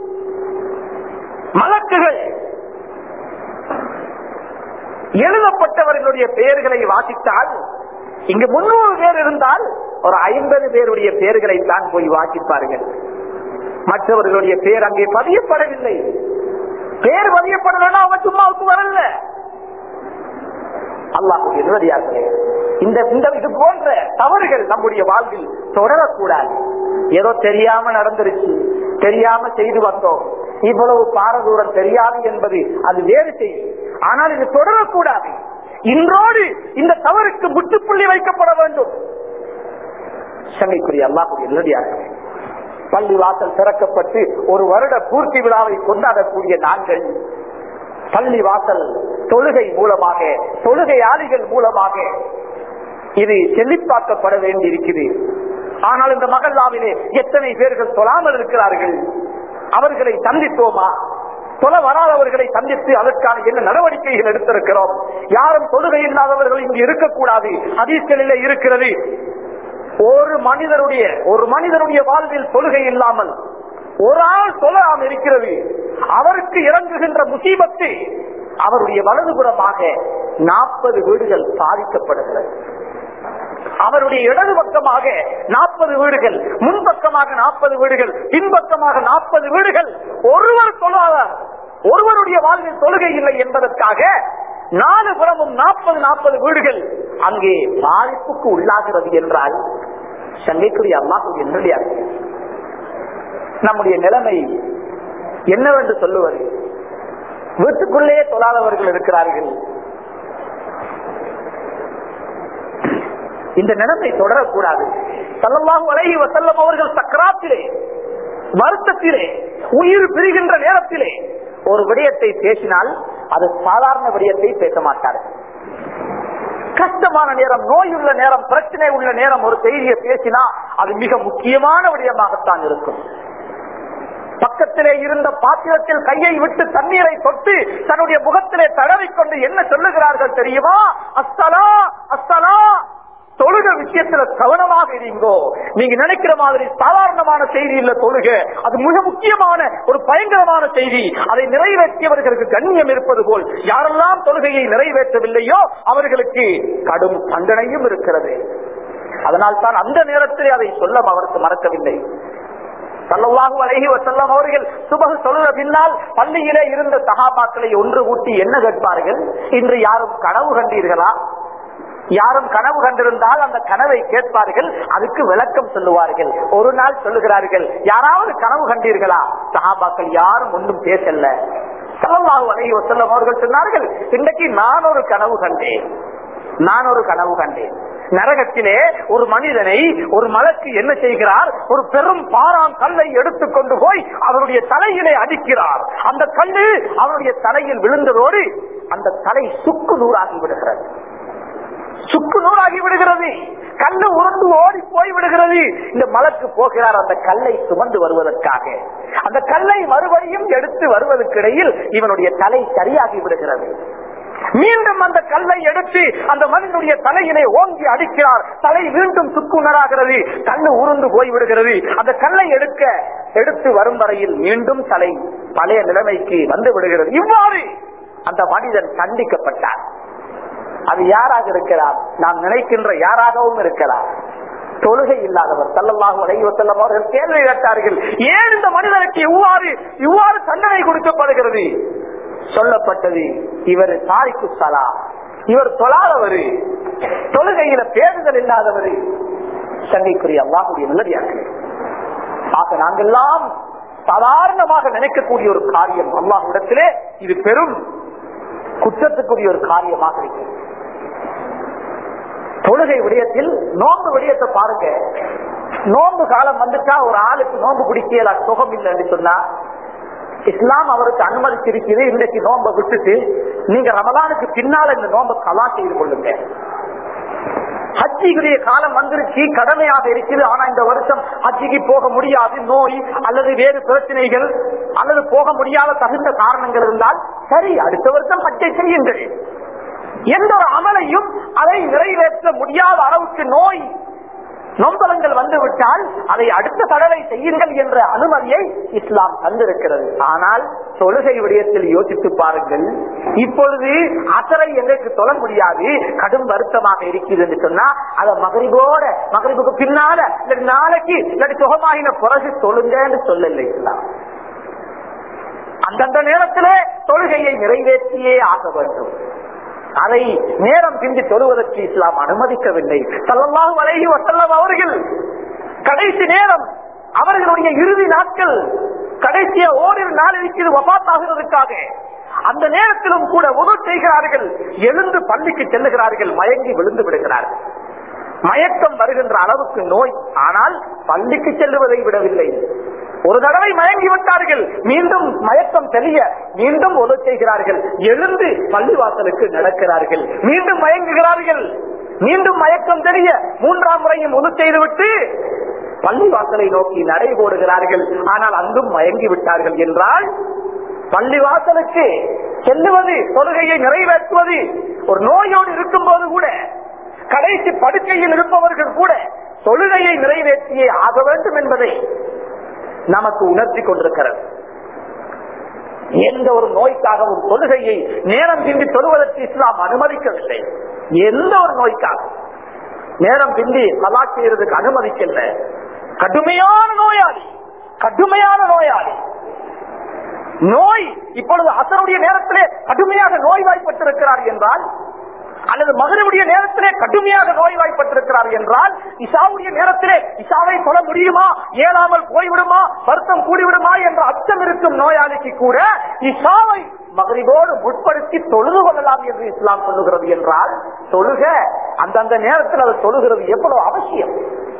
மலக்குகள் எழுதப்பட்டவர்களுடைய பெயர்களை வாசித்தால் இங்கு முன்னூறு பேர் இருந்தால் ஒரு ஐம்பது பேருடைய பெயர்களை தான் போய் வாசிப்பார்கள் மற்றவர்களுடைய பெயர் அங்கே பதியப்படவில்லை பேர் பதியப்படலன்னா அவங்க சும்மாவுக்கு வரல அல்லாஹுடைய நிம்மதியார்களே இந்த இந்த இது போன்ற தவறுகள் நம்முடைய வாழ்வில் தொடரக்கூடாது ஏதோ தெரியாம நடந்துருச்சு தெரியாம செய்து வந்தோம் இவ்வளவு பாரதூரம் தெரியாது என்பது அது வேறு செய்தி ஆனால் இது தொடரக்கூடாது இன்றோடு இந்த தவறுக்கு முற்றுப்புள்ளி வைக்கப்பட வேண்டும் சங்கைக்குரிய அல்லாஹுடைய நிம்மதியார்களே பள்ளி வாசல் திறக்கப்பட்டு ஒரு வருட பூர்த்தி விழாவை கொண்டாடக்கூடிய நாங்கள் பள்ளி வாசல் தொழுகை மூலமாக தொழுகையாளிகள் மூலமாக இது செழிப்பாக்கப்பட வேண்டி இருக்குது ஆனால் இந்த மகல்லாவிலே எத்தனை பேர்கள் தொழாமல் இருக்கிறார்கள் அவர்களை சந்தித்தோமா தொலை வராதவர்களை சந்தித்து அதற்கான என்ன நடவடிக்கைகள் எடுத்திருக்கிறோம் யாரும் தொழுகை இல்லாதவர்கள் இங்கு இருக்கக்கூடாது அதீஸ்களிலே இருக்கிறது ஒரு மனிதருடைய ஒரு மனிதருடைய வாழ்வில் தொழுகை இல்லாமல் ஒரு ஆள் தொழாம இருக்கிறது அவருக்கு இறங்குகின்ற முசீபத்து அவருடைய வலதுபுறமாக நாற்பது வீடுகள் பாதிக்கப்படுகிறது அவருடைய இடது பக்கமாக நாற்பது வீடுகள் முன்பக்கமாக நாற்பது வீடுகள் பின்பக்கமாக நாற்பது வீடுகள் ஒருவர் தொழாதார் ஒருவருடைய வாழ்வில் தொழுகை இல்லை என்பதற்காக நாலு புறமும் நாற்பது நாற்பது வீடுகள் அங்கே பாதிப்புக்கு உள்ளாகிறது என்றால் சங்கைக்குரிய அல்லாஹுடைய நிலையாக நம்முடைய நிலைமை என்னவென்று சொல்லுவது வீட்டுக்குள்ளே தொழாதவர்கள் இருக்கிறார்கள் இந்த நிலைமை தொடரக்கூடாது சல்லல்லாஹு அலைஹி வசல்லம் அவர்கள் சக்கராத்திலே வருத்தத்திலே உயிர் பிரிகின்ற நேரத்திலே ஒரு விடயத்தை பேசினால் அது சாதாரண விடயத்தை பேச மாட்டார்கள் கஷ்டமான நேரம் நோய் உள்ள நேரம் பிரச்சனை உள்ள நேரம் ஒரு செய்தியை பேசினா அது மிக முக்கியமான விடயமாகத்தான் இருக்கும் பக்கத்திலே இருந்த பாத்திரத்தில் கையை விட்டு தண்ணீரை தொட்டு தன்னுடைய முகத்திலே தடவிக்கொண்டு என்ன சொல்லுகிறார்கள் தெரியுமா அஸ்தலா அஸ்தலா தொழுக விஷயத்துல கவனமாக இருங்கோ நீங்க நினைக்கிற மாதிரி சாதாரணமான செய்தி இல்ல தொழுக அது மிக முக்கியமான ஒரு பயங்கரமான செய்தி அதை நிறைவேற்றியவர்களுக்கு கண்ணியம் இருப்பது போல் யாரெல்லாம் தொழுகையை நிறைவேற்றவில்லையோ அவர்களுக்கு கடும் தண்டனையும் இருக்கிறது அதனால் தான் அந்த நேரத்திலே அதை சொல்ல அவருக்கு மறக்கவில்லை சல்லல்லாஹு அலைஹி வஸல்லம் அவர்கள் சுபஹ் சொல்லுற பின்னால் பள்ளியிலே இருந்த சகாபாக்களை ஒன்று கூட்டி என்ன கேட்பார்கள் இன்று யாரும் கனவு கண்டீர்களா யாரும் கனவு கண்டிருந்தால் அந்த கனவை கேட்பார்கள் அதுக்கு விளக்கம் சொல்லுவார்கள் ஒரு நாள் சொல்லுகிறார்கள் யாராவது கனவு கண்டீர்களா சஹாபாக்கள் யாரும் ஒன்றும் பேசல சல்லல்லாஹு அலைஹி வஸல்லம் அவர்கள் சொன்னார்கள் இன்றைக்கு நான் ஒரு கனவு கண்டேன் நான் ஒரு கனவு கண்டேன் நரகத்திலே ஒரு மனிதனை ஒரு மலக்கு என்ன செய்கிறார் ஒரு பெரும் பாறாம் கல்லை எடுத்துக்கொண்டு போய் அவருடைய தலையிலே அடிக்கிறார் அந்த கல்லு அவருடைய தலையில் விழுந்ததோடு அந்த தலை சுக்கு நூறாகி விடுகிறது சுக்கு நூறாகி விடுகிறது கல்லு உருண்டு ஓடி போய் விடுகிறது இந்த மலக்கு போகிறார் அந்த கல்லை சுமந்து வருவதற்காக அந்த கல்லை மறுபடியும் எடுத்து வருவதற்கு இடையில் இவனுடைய தலை சரியாகி விடுகிறது மீண்டும் அந்த கல்லை எடுத்து அந்த மனிதனுடைய தலையிலே ஓங்கி அடிக்கிறார் தலை மீண்டும் சுக்குணராகிறது கல்லு உருண்டு போய் விடுகிறது அந்த கல்லை எடுக்க எடுத்து வரும் வரையில் மீண்டும் தலை பழைய நிலைமைக்கு வந்து விடுகிறது இவ்வாறு அந்த மனிதன் தண்டிக்கப்பட்டார் அது யாராக இருக்கிறார் நாம் நினைக்கின்ற யாராகவும் இருக்கலாம் தொழுகை இல்லாதவர் சல்லல்லாஹு அலைஹி வஸல்லம் அவர்கள் கேள்வி கேட்டார்கள் ஏன் இந்த மனிதனுக்கு இவ்வாறு இவ்வாறு தண்டனை கொடுக்கப்படுகிறது சொல்லப்பட்டது இவர் தாரிக்கு சலா இவர் தொழாதவர் தொழுகையில பேருதல் இல்லாதவர் சங்கைக்குரிய அல்லாஹுடைய நல்லடியார்களே ஆக நாங்கெல்லாம் சாதாரணமாக நினைக்கக்கூடிய ஒரு காரியம் அல்லாஹ்விடத்திலே இது பெரும் குற்றத்துக்குரிய ஒரு காரியமாக இருக்கிறது தொழுகை விடயத்தில் நோன்பு விடயத்தை பாருங்க நோன்பு காலம் வந்துட்டா ஒரு ஆளுக்கு நோன்பு பிடிக்கல சுகம் இல்லைன்னு சொன்னா இஸ்லாம் அவருக்கு அனுமதிச்சிருக்குது இன்றைக்கு நோன்பை விட்டுட்டு நீங்க ரமலானுக்கு பின்னால இந்த நோன்பை கலா செய்து கொள்ளுங்க ஹஜ்ஜிக்குரிய காலம் வந்துருச்சு கடமையாக இருக்குது ஆனா இந்த வருஷம் ஹஜ்ஜிக்கு போக முடியாது நோய் அல்லது வேறு பிரச்சனைகள் அல்லது போக முடியாத தகுந்த காரணங்கள் இருந்தால் சரி அடுத்த வருஷம் ஹஜ்ஜை செய்யுங்கள் எந்த ஒரு அமலையும் அதை நிறைவேற்ற முடியாத அளவுக்கு நோய் நொம்பலங்கள் வந்துவிட்டால் அதை அடுத்த தடவை செய்யுங்கள் என்ற அனுமதியை இஸ்லாம் தந்திருக்கிறது ஆனால் தொழுகை விடயத்தில் யோசித்து பாருங்கள் இப்பொழுது அசரை எங்களுக்கு தொழ முடியாது கடும் வருத்தமாக இருக்குது என்று சொன்னா அதை மகரிபோட மகரிபுக்கு பின்னால இல்லாட்டி நாளைக்கு இல்லாட்டி சுகமாகின பிறகு தொழுங்க என்று சொல்லலை இஸ்லாம் அந்தந்த நேரத்திலே தொழுகையை நிறைவேற்றியே ஆக வேண்டும் அதை நேரம் பிந்தி தொழுவதற்கு இஸ்லாம் அனுமதிக்கவில்லை சல்லல்லாஹு அலைஹி வஸல்லம் அவர்கள் கடைசி நேரம் அவர்களுடைய இறுதி நாட்கள் கடைசிய ஓரிரு நாள் இருக்கிறது வபாத்தாகிறதுக்காக அந்த நேரத்திலும் கூட உதவு செய்கிறார்கள் எழுந்து பள்ளிக்கு செல்லுகிறார்கள் மயங்கி விழுந்து விடுகிறார்கள் மயக்கம் வருகின்ற அளவுக்கு நோய் ஆனால் பள்ளிக்கு செல்லுவதை விடவில்லை ஒரு தடவை மயங்கி விட்டார்கள் மீண்டும் மயக்கம் தெளிய மீண்டும் ஒலு செய்கிறார்கள் எழுந்து பள்ளிவாசலுக்கு நடக்கிறார்கள் மீண்டும் மயங்குகிறார்கள் மீண்டும் மயக்கம் தெரிய மூன்றாம் முறையும் ஒலு செய்துவிட்டு பள்ளிவாசலை நோக்கி நடை போடுகிறார்கள் ஆனால் அங்கும் மயங்கி விட்டார்கள் என்றால் பள்ளிவாசலுக்கு செல்லுவது தொழுகையை நிறைவேற்றுவது ஒரு நோயோடு இருக்கும் போது கூட கடைசி படுக்கையில் இருப்பவர்கள் கூட தொழுகையை நிறைவேற்றியே ஆக வேண்டும் என்பதை நமக்கு உணர்த்தி கொண்டிருக்கிறது எந்த ஒரு நோய்க்காகவும் தொழுகையை நேரம் பிந்தி தொழுவதற்கு இஸ்லாம் அனுமதிக்கவில்லை எந்த ஒரு நோய்க்காகவும் நேரம் பிந்தி கலா செய்யறதுக்கு அனுமதிக்கல கடுமையான நோயாளி கடுமையான நோயாளி நோய் இப்பொழுது அசருடைய நேரத்திலே கடுமையாக நோய்வாய்ப்பட்டிருக்கிறார் என்றால் அல்லது மகனுடைய நேரத்திலே கடுமையாக நோய்வாய்ப்பட்டிருக்கிறார் என்றால் இசாவுடைய நேரத்திலே இசாவை சொல்ல முடியுமா ஏழாமல் போய்விடுமா வருத்தம் கூடிவிடுமா என்ற அச்சம் இருக்கும் நோயாளிக்கு கூட இசாவை மகரிபோடு முற்படுத்தி தொழுது கொள்ளலாம் என்று இஸ்லாம் சொல்லுகிறது என்றால் தொழுக அந்தந்த நேரத்தில் அது தொழுகிறது எவ்வளவு அவசியம்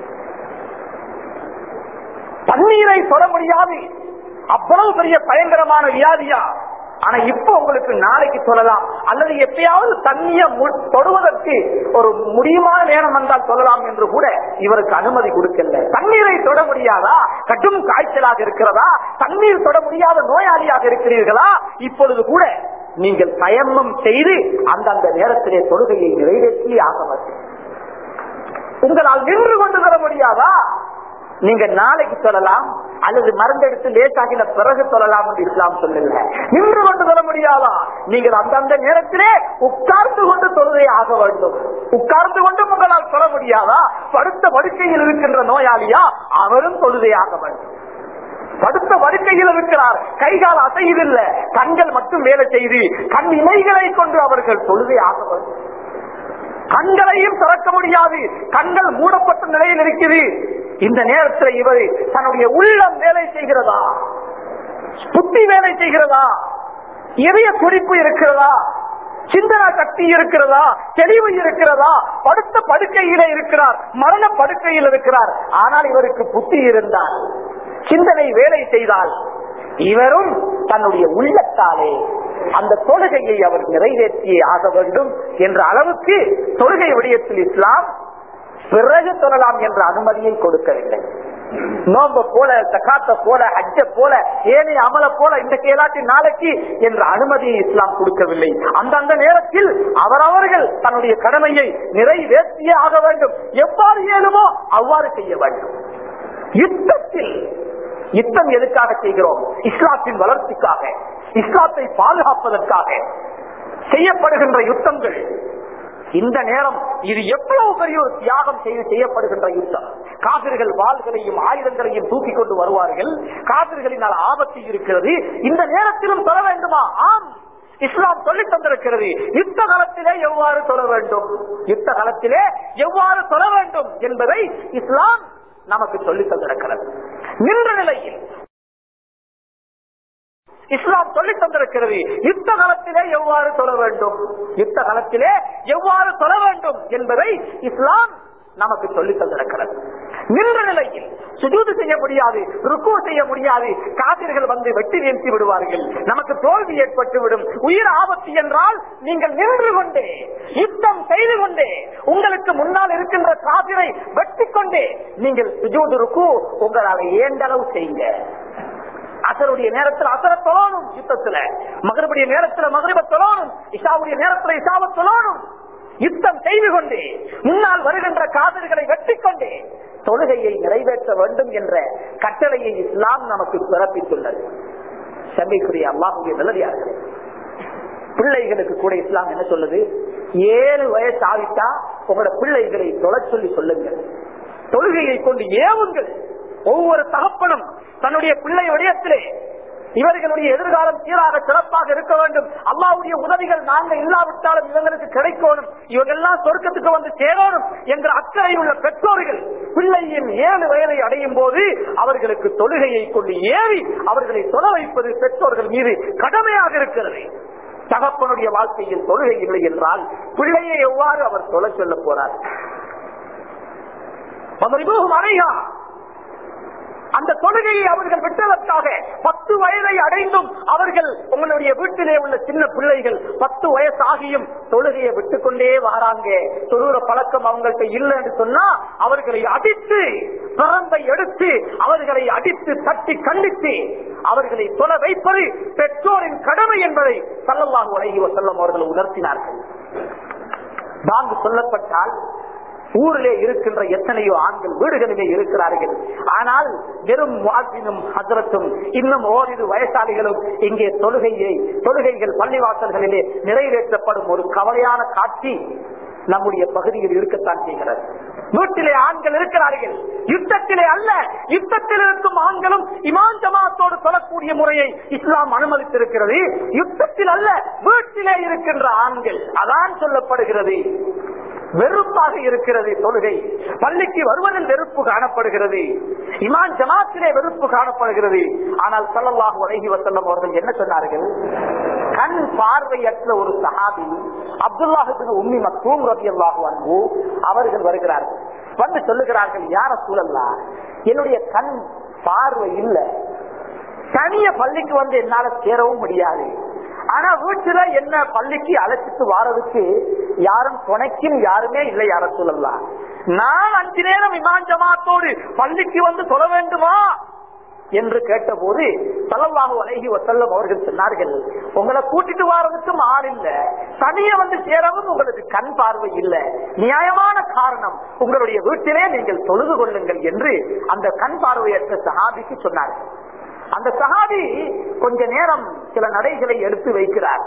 தண்ணீரை தொட முடியாது அவ்வளவு பெரிய பயங்கரமான வியாதியா ஆனா இப்ப உங்களுக்கு நாளைக்கு சொல்லலாம் அல்லது எப்பயாவது தண்ணிய தொடுவதற்கு ஒரு முடியுமான நேரம் வந்தால் சொல்லலாம் என்று கூட இவருக்கு அனுமதி கொடுக்கல தண்ணீரை தொட முடியாதா கடும் காய்ச்சலாக இருக்கிறதா தண்ணீர் தொட முடியாத நோயாளியாக இருக்கிறீர்களா இப்பொழுது கூட நீங்கள் தயமம் செய்து அந்தந்த நேரத்திலே தொழுகையை நிறைவேற்றி ஆக வேண்டும் உங்களால் நின்று கொண்டு வர முடியாதா நீங்க நாளைக்கு சொல்லலாம் அல்லது மருந்தெடுத்து லேசாகின பிறகு சொல்லலாம் என்று இஸ்லாம் சொல்லல நின்று கொண்டு சொல்ல முடியாதா நீங்கள் அந்தந்த நேரத்திலே உட்கார்ந்து கொண்டு தொழுகை ஆக வேண்டும் உட்கார்ந்து கொண்டு உங்களால் சொல்ல முடியாதா படுத்த படுக்கையில் இருக்கின்ற நோயாளியா அவரும் தொழுகையாக வேண்டும் படுத்த படுக்கையில் இருக்கிறார் கைகால் அசையதில்ல கண்கள் மட்டும் வேலை செய்து கண் இமைகளை கொண்டு அவர்கள் தொழுகை ஆக வேண்டும் கண்களையும் திறக்க முடியாது கண்கள் மூடப்பட்ட நிலையில் இருக்குது இந்த நேரத்தில் இவர் தன்னுடைய உள்ளம் வேலை செய்கிறதா புத்தி வேலை செய்கிறதா இதய குறிப்பு இருக்கிறதா சிந்தனா சக்தி இருக்கிறதா தெளிவு இருக்கிறதா படுத்த படுக்கையிலே இருக்கிறார் மரண படுக்கையில் இருக்கிறார் ஆனால் இவருக்கு புத்தி இருந்தால் சிந்தனை வேலை செய்தால் இவரும் தன்னுடைய உள்ளத்தாலே அந்த தொழுகையை அவர் நிறைவேற்றியே ஆக வேண்டும் என்ற அளவுக்கு தொழுகை விடயத்தில் இஸ்லாம் பிறகு சொல்லலாம் என்ற அனுமதியை கொடுக்கவில்லை நோம்ப போல தக்காத்த போல அஜ போல ஏனைய அமல போல இன்றைக்கு ஏதாட்டி நாளைக்கு என்ற அனுமதியை இஸ்லாம் கொடுக்கவில்லை அந்தந்த நேரத்தில் அவரவர்கள் தன்னுடைய கடமையை நிறைவேற்றியே ஆக வேண்டும் எவ்வாறு இயலுமோ அவ்வாறு செய்ய வேண்டும் யுத்தத்தில் யுத்தம் எதுக்காக செய்கிறோம் இஸ்லாத்தின் வளர்ச்சிக்காக இஸ்லாத்தை பாதுகாப்பதற்காக செய்யப்படுகின்ற யுத்தங்கள் இந்த நேரம் இது எவ்வளவு பெரிய ஒரு தியாகம் செய்து செய்யப்படுகின்ற யுத்தம் காவிர்கள் வாள்களையும் ஆயுதங்களையும் தூக்கி கொண்டு வருவார்கள் காவிர்களினால் ஆபத்து இருக்கிறது இந்த நேரத்திலும் பெற வேண்டுமா ஆம் இஸ்லாம் சொல்லி தந்திருக்கிறது யுத்த காலத்திலே எவ்வாறு தொழ வேண்டும் யுத்த காலத்திலே எவ்வாறு தொழ வேண்டும் என்பதை இஸ்லாம் நமக்கு சொல்லி தந்திருக்கிறது நின்ற நிலையில் இஸ்லாம் சொல்லி தந்திருக்கிறது யுத்த காலத்திலே எவ்வாறு தொழ வேண்டும் யுத்த காலத்திலே எவ்வாறு தொழ வேண்டும் என்பதை இஸ்லாம் நமக்கு சொல்லி தந்திருக்கிறது நின்ற நிலையில் சுஜூது செய்ய முடியாது ருக்கு செய்ய முடியாது காதிர்கள் வந்து வெட்டி வீழ்த்தி விடுவார்கள் நமக்கு தோல்வி ஏற்பட்டுவிடும் உயிர் ஆபத்து என்றால் நீங்கள் நின்று கொண்டே யுத்தம் செய்து கொண்டே உங்களுக்கு முன்னால் இருக்கின்ற காதிரை வெட்டி கொண்டே நீங்கள் சுஜூது ருக்கு உங்களால் ஏண்டளவு செய்யுங்க அசருடைய நேரத்தில் அசர தொழணும் யுத்தத்துல மகரபுடைய நேரத்தில் மகரிப தொழணும் இஷாவுடைய நேரத்தில் இஷாவ தொழணும் யுத்தம் செய்து கொண்டே முன்னால் வருகின்ற காதல்களை வெட்டி கொண்டே தொழுகையை நிறைவேற்ற வேண்டும் என்ற கட்டளையை இஸ்லாம் நமக்கு பிறப்பித்துள்ளது சங்கைக்குரிய அல்லாஹுடைய நல்லதார்களே பிள்ளைகளுக்கு கூட இஸ்லாம் என்ன சொல்லுது ஏழு வயசு ஆவிட்டா உங்களோட பிள்ளைகளை தொலை சொல்லி சொல்லுங்கள் தொழுகையை கொண்டு ஏவுங்கள் ஒவ்வொரு தகப்பனும் தன்னுடைய பிள்ளை விடயத்திலே இவர்களுடைய எதிர்காலம் சீராக சிறப்பாக இருக்க வேண்டும் அல்லாவுடைய உதவிகள் நாங்கள் இல்லாவிட்டாலும் இவங்களுக்கு கிடைக்கணும் இவங்கெல்லாம் சொர்க்கத்துக்கு வந்து சேரணும் என்ற அக்கறை உள்ள பெற்றோர்கள் பிள்ளையின் ஏழு வயதை அடையும் போது அவர்களுக்கு தொழுகையை கொண்டு ஏறி அவர்களை தொலை வைப்பது பெற்றோர்கள் மீது கடமையாக இருக்கிறது தகப்பனுடைய வாழ்க்கையில் தொழுகை இல்லை என்றால் பிள்ளையை எவ்வாறு அவர் தொலை சொல்ல போறார் அறையா அந்த தொழுகையை அவர்கள் விட்டதற்காக பத்து வயதை அடைந்தும் அவர்கள் உங்களுடைய வீட்டிலே உள்ள சின்ன பிள்ளைகள் பத்து வயசாகியும் தொழுகையை விட்டுக் கொண்டே வராங்க தொழுகிற பழக்கம் அவங்கள்ட்ட இல்லைன்னு சொன்னா அவர்களை அடித்து பிறந்தை எடுத்து அவர்களை அடித்து தட்டி கண்டித்து அவர்களை தொலை வைப்பது பெற்றோரின் கடமை என்பதை சல்லல்லாஹு அலைஹி வஸல்லம் அவர்கள் உணர்த்தினார்கள் பாங்கு சொல்லப்பட்டால் ஊரிலே இருக்கின்ற எத்தனையோ ஆண்கள் வீடுகளிலே இருக்கிறார்கள் ஆனால் வெறும் வாசினும் ஹசரத்தும் இன்னும் ஓரிரு வயசாளிகளும் இங்கே தொழுகையை தொழுகைகள் பள்ளிவாசல்களிலே நிறைவேற்றப்படும் ஒரு கவலையான காட்சி நம்முடைய பகுதியில் இருக்கத்தான் செய்கிறது வீட்டிலே ஆண்கள் இருக்கிறார்கள் யுத்தத்திலே அல்ல யுத்தத்தில் இருக்கும் ஆண்களும் இமான் ஜமாத்தோடு சொல்லக்கூடிய முறையை இஸ்லாம் அனுமதித்திருக்கிறது யுத்தத்தில் அல்ல வீட்டிலே இருக்கின்ற ஆண்கள் அதான் சொல்லப்படுகிறது வெறுப்பாக இருக்கிறது தொழுகை பள்ளிக்கு வருவதில் வெறுப்பு காணப்படுகிறது இமான் ஜமாத்திலே வெறுப்பு காணப்படுகிறது ஆனால் சல்லல்லாஹு அலைஹி வசல்லம் அவர்கள் என்ன சொன்னார்கள் கண் பார்வையற்ற ஒரு சஹாபி அப்துல்லாஹின் உம்மி மக்தூம் ரபி அல்லாஹு அன்பு அவர்கள் வருகிறார்கள் வந்து சொல்லுகிறார்கள் யார சூழல்லா என்னுடைய கண் பார்வை இல்லை தனிய பள்ளிக்கு வந்து என்னால சேரவும் முடியாது ஆனா வீட்டுல என்ன பள்ளிக்கு அழைச்சிட்டு வாரதுக்கு யாரும் துணைக்கும் யாருமே இல்லை யார சொல்லலாம் நான் அஞ்சு நேரம் இமான் ஜமாத்தோடு பள்ளிக்கு வந்து சொல்ல வேண்டுமா என்று கேட்டபோது சல்லல்லாஹு அலைஹி வசல்லம் அவர்கள் சொன்னார்கள் உங்களை கூட்டிட்டு வாரதுக்கும் ஆள் இல்ல தனிய வந்து சேரவும் உங்களுக்கு கண் பார்வை இல்ல நியாயமான காரணம் உங்களுடைய வீட்டிலே நீங்கள் தொழுது கொள்ளுங்கள் என்று அந்த கண் பார்வையற்ற சஹாபிக்கு சொன்னார்கள் அந்த சஹாபி கொஞ்ச நேரம் சில நடைகளை எடுத்து வைக்கிறார்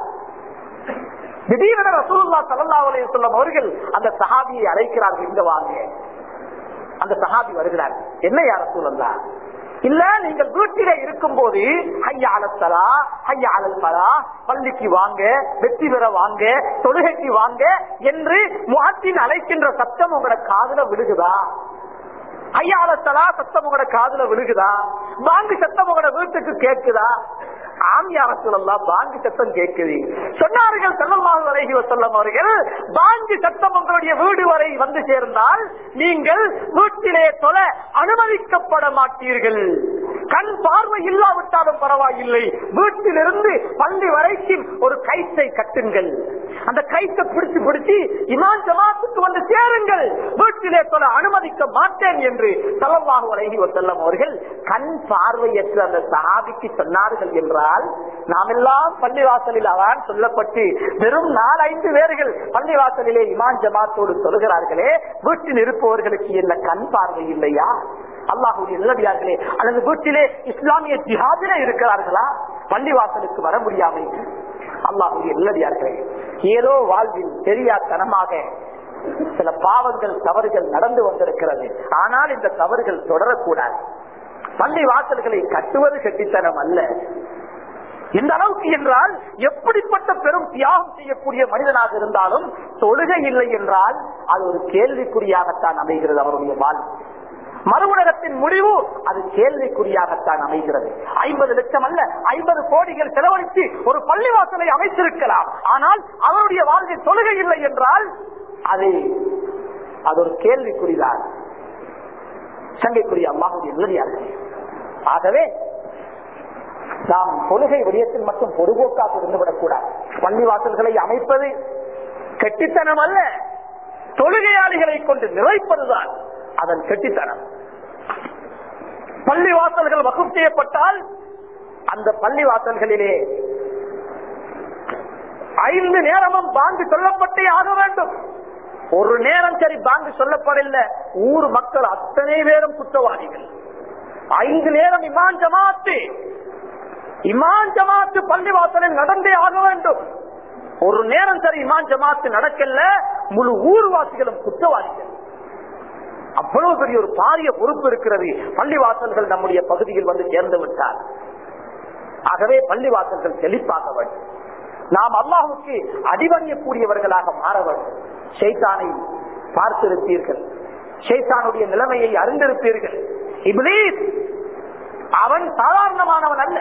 திடீரென ரசூல்லா சல்லா சொல்லம் அவர்கள் அந்த சஹாபியை அழைக்கிறார்கள் இங்க வாங்க அந்த சஹாபி வருகிறார் என்ன யார சூழல்லா இல்ல நீங்கள் வீட்டில இருக்கும் போது ஐயாளத்தலா ஐயாளத்தலா பள்ளிக்கு வாங்க வெற்றி பெற வாங்க தொழுகைக்கு வாங்க என்று முகத்தின் அழைக்கின்ற சத்தம் உங்களோட காதுல விழுகுதா ஐயாளத்தலா சத்தம் உங்களோட காதுல விழுகுதா பாங்கு சத்தம் உங்களோட வீட்டுக்கு கேக்குதா ஆமியார சொல்லலாம் பாங்கு சத்தம் கேட்குது சொன்னார்கள் செல்லமாக வரைகி வசல்லம் அவர்கள் பாங்கு சத்தம் உங்களுடைய வீடு வரை வந்து சேர்ந்தால் நீங்கள் வீட்டிலே தொலை அனுமதிக்கப்பட மாட்டீர்கள் கண் பார்வை இல்லாவிட்டாலும் பரவாயில்லை வீட்டிலிருந்து பள்ளி வரைக்கும் ஒரு கைத்தை கட்டுங்கள் அந்த கைத்தை பிடிச்சு பிடிச்சு இமான் ஜமாத்துக்கு வந்து சேருங்கள் வீட்டிலே தொலை அனுமதிக்க மாட்டேன் என்று தலவாக வரைகி வசல்லம் அவர்கள் கண் பார்வையற்ற அந்த சஹாபிக்கு சொன்னார்கள் என்றால் நாம் எல்லாம் பள்ளிவாசலில் அதான் சொல்லப்பட்டு வெறும் நாலஞ்சு பேர்கள் பள்ளிவாசலிலே இமான் ஜமாத்தோடு சொல்கிறார்களே வீட்டில் இருப்பவர்களுக்கு என்ன கண் பார்வை இல்லையா அல்லாஹுடைய நிலவியார்களே அல்லது வீட்டிலே இஸ்லாமிய ஜிஹாதிலே இருக்கிறார்களா பள்ளிவாசலுக்கு வர முடியாமல் அல்லாஹுடைய நிலவியார்களே ஏதோ வாழ்வில் தெரியாதனமாக சில பாவங்கள் தவறுகள் நடந்து வந்திருக்கிறது ஆனால் இந்த தவறுகள் தொடரக்கூடாது பள்ளி வாசல்களை கட்டுவது கட்டித்தனம் அல்ல எந்த அளவுக்கு என்றால் எப்படிப்பட்ட பெரும் தியாகம் செய்யக்கூடிய மனிதனாக இருந்தாலும் தொழுகை இல்லை என்றால் அது ஒரு கேள்விக்குறியாகத்தான் அமைகிறது அவருடைய வாழ்வு மறுவுலகத்தின் முடிவு அது கேள்விக்குறியாகத்தான் அமைகிறது ஐம்பது லட்சம் அல்ல ஐம்பது கோடிகள் செலவழித்து ஒரு பள்ளிவாசலை அமைத்திருக்கலாம் ஆனால் அவருடைய வாழ்வில் தொழுகை இல்லை என்றால் அது அது ஒரு கேள்விக்குறிதான் சங்கைக்குரிய அல்லாஹுடைய நிலவியார்கள் ஆகவே நாம் தொழுகை விடயத்தில் மட்டும் பொதுபோக்காக இருந்துவிடக் கூடாது பள்ளிவாசல்களை அமைப்பது கெட்டித்தனம் அல்ல தொழுகையாளிகளை கொண்டு நிறைப்பதுதான் அதன் கெட்டித்தனம் பள்ளிவாசல்கள் வகுப்பு செய்யப்பட்டால் அந்த பள்ளிவாசல்களிலே ஐந்து நேரமும் பாங்கு சொல்லப்பட்டே ஆக வேண்டும் ஒரு நேரம் சரி பாங்கு சொல்லப்படவில்லை ஊர் மக்கள் அத்தனை பேரும் குற்றவாளிகள் ஐந்து நேரம் இமான் ஜமாத்து இமான் ஜமாத்து பள்ளிவாசலில் நடந்தே ஆக வேண்டும் ஒரு நேரம் சரி இமான் ஜமாத்து நடக்கல முழு ஊர்வாசிகளும் குற்றவாளிகள் அவ்வளவு பெரிய ஒரு பாரிய பொறுப்பு இருக்கிறது பள்ளிவாசல்கள் நம்முடைய பகுதியில் வந்து சேர்ந்து விட்டார் ஆகவே பள்ளிவாசல்கள் செழிப்பாக வேண்டும் நாம் அல்லாஹுக்கு அடிபணியக்கூடியவர்களாக மாற வேண்டும் ஷைத்தானை பார்த்திருப்பீர்கள் ஷைத்தானுடைய நிலைமையை அறிந்திருப்பீர்கள் இப்லீஸ் அவன் சாதாரணமானவன் அல்ல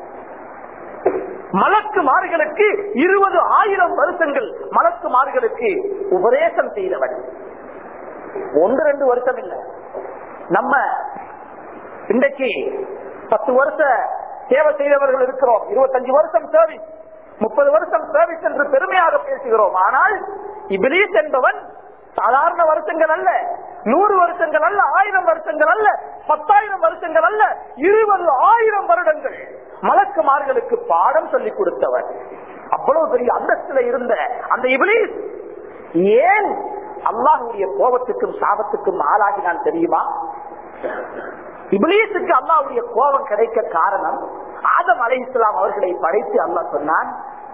மலக்கு மார்களுக்கு இருபது ஆயிரம் வருஷங்கள் மலக்கு மார்களுக்கு உபதேசம் செய்தவன் ஒன்று ரெண்டு வருஷம் இல்ல நம்ம இன்றைக்கு பத்து வருஷ சேவை செய்தவர்கள் இருக்கிறோம் இருபத்தஞ்சு வருஷம் சர்வீஸ் முப்பது வருஷம் சர்வீஸ் என்று பெருமையாக பேசுகிறோம் ஆனால் இபிலீஸ் என்பவன் சாதாரண வருஷங்கள் அல்ல நூறு வருஷங்கள் அல்ல ஆயிரம் வருஷங்கள் அல்ல பத்தாயிரம் வருஷங்கள் அல்ல இருபது ஆயிரம் வருடங்கள் மலக்குமார்களுக்கு பாடம் சொல்லிக் கொடுத்தவர் அவ்வளவு பெரிய அந்தஸ்துல இருந்த அந்த இபிலீஸ் ஏன் அல்லாஹுடைய கோபத்துக்கும் சாபத்துக்கும் ஆளாகினான் தெரியுமா இபிலீஸுக்கு அல்லாஹுடைய கோபம் கிடைக்க காரணம் ஆதம் அலை இஸ்லாம் அவர்களை படைத்து அல்லாஹ் சொன்னான்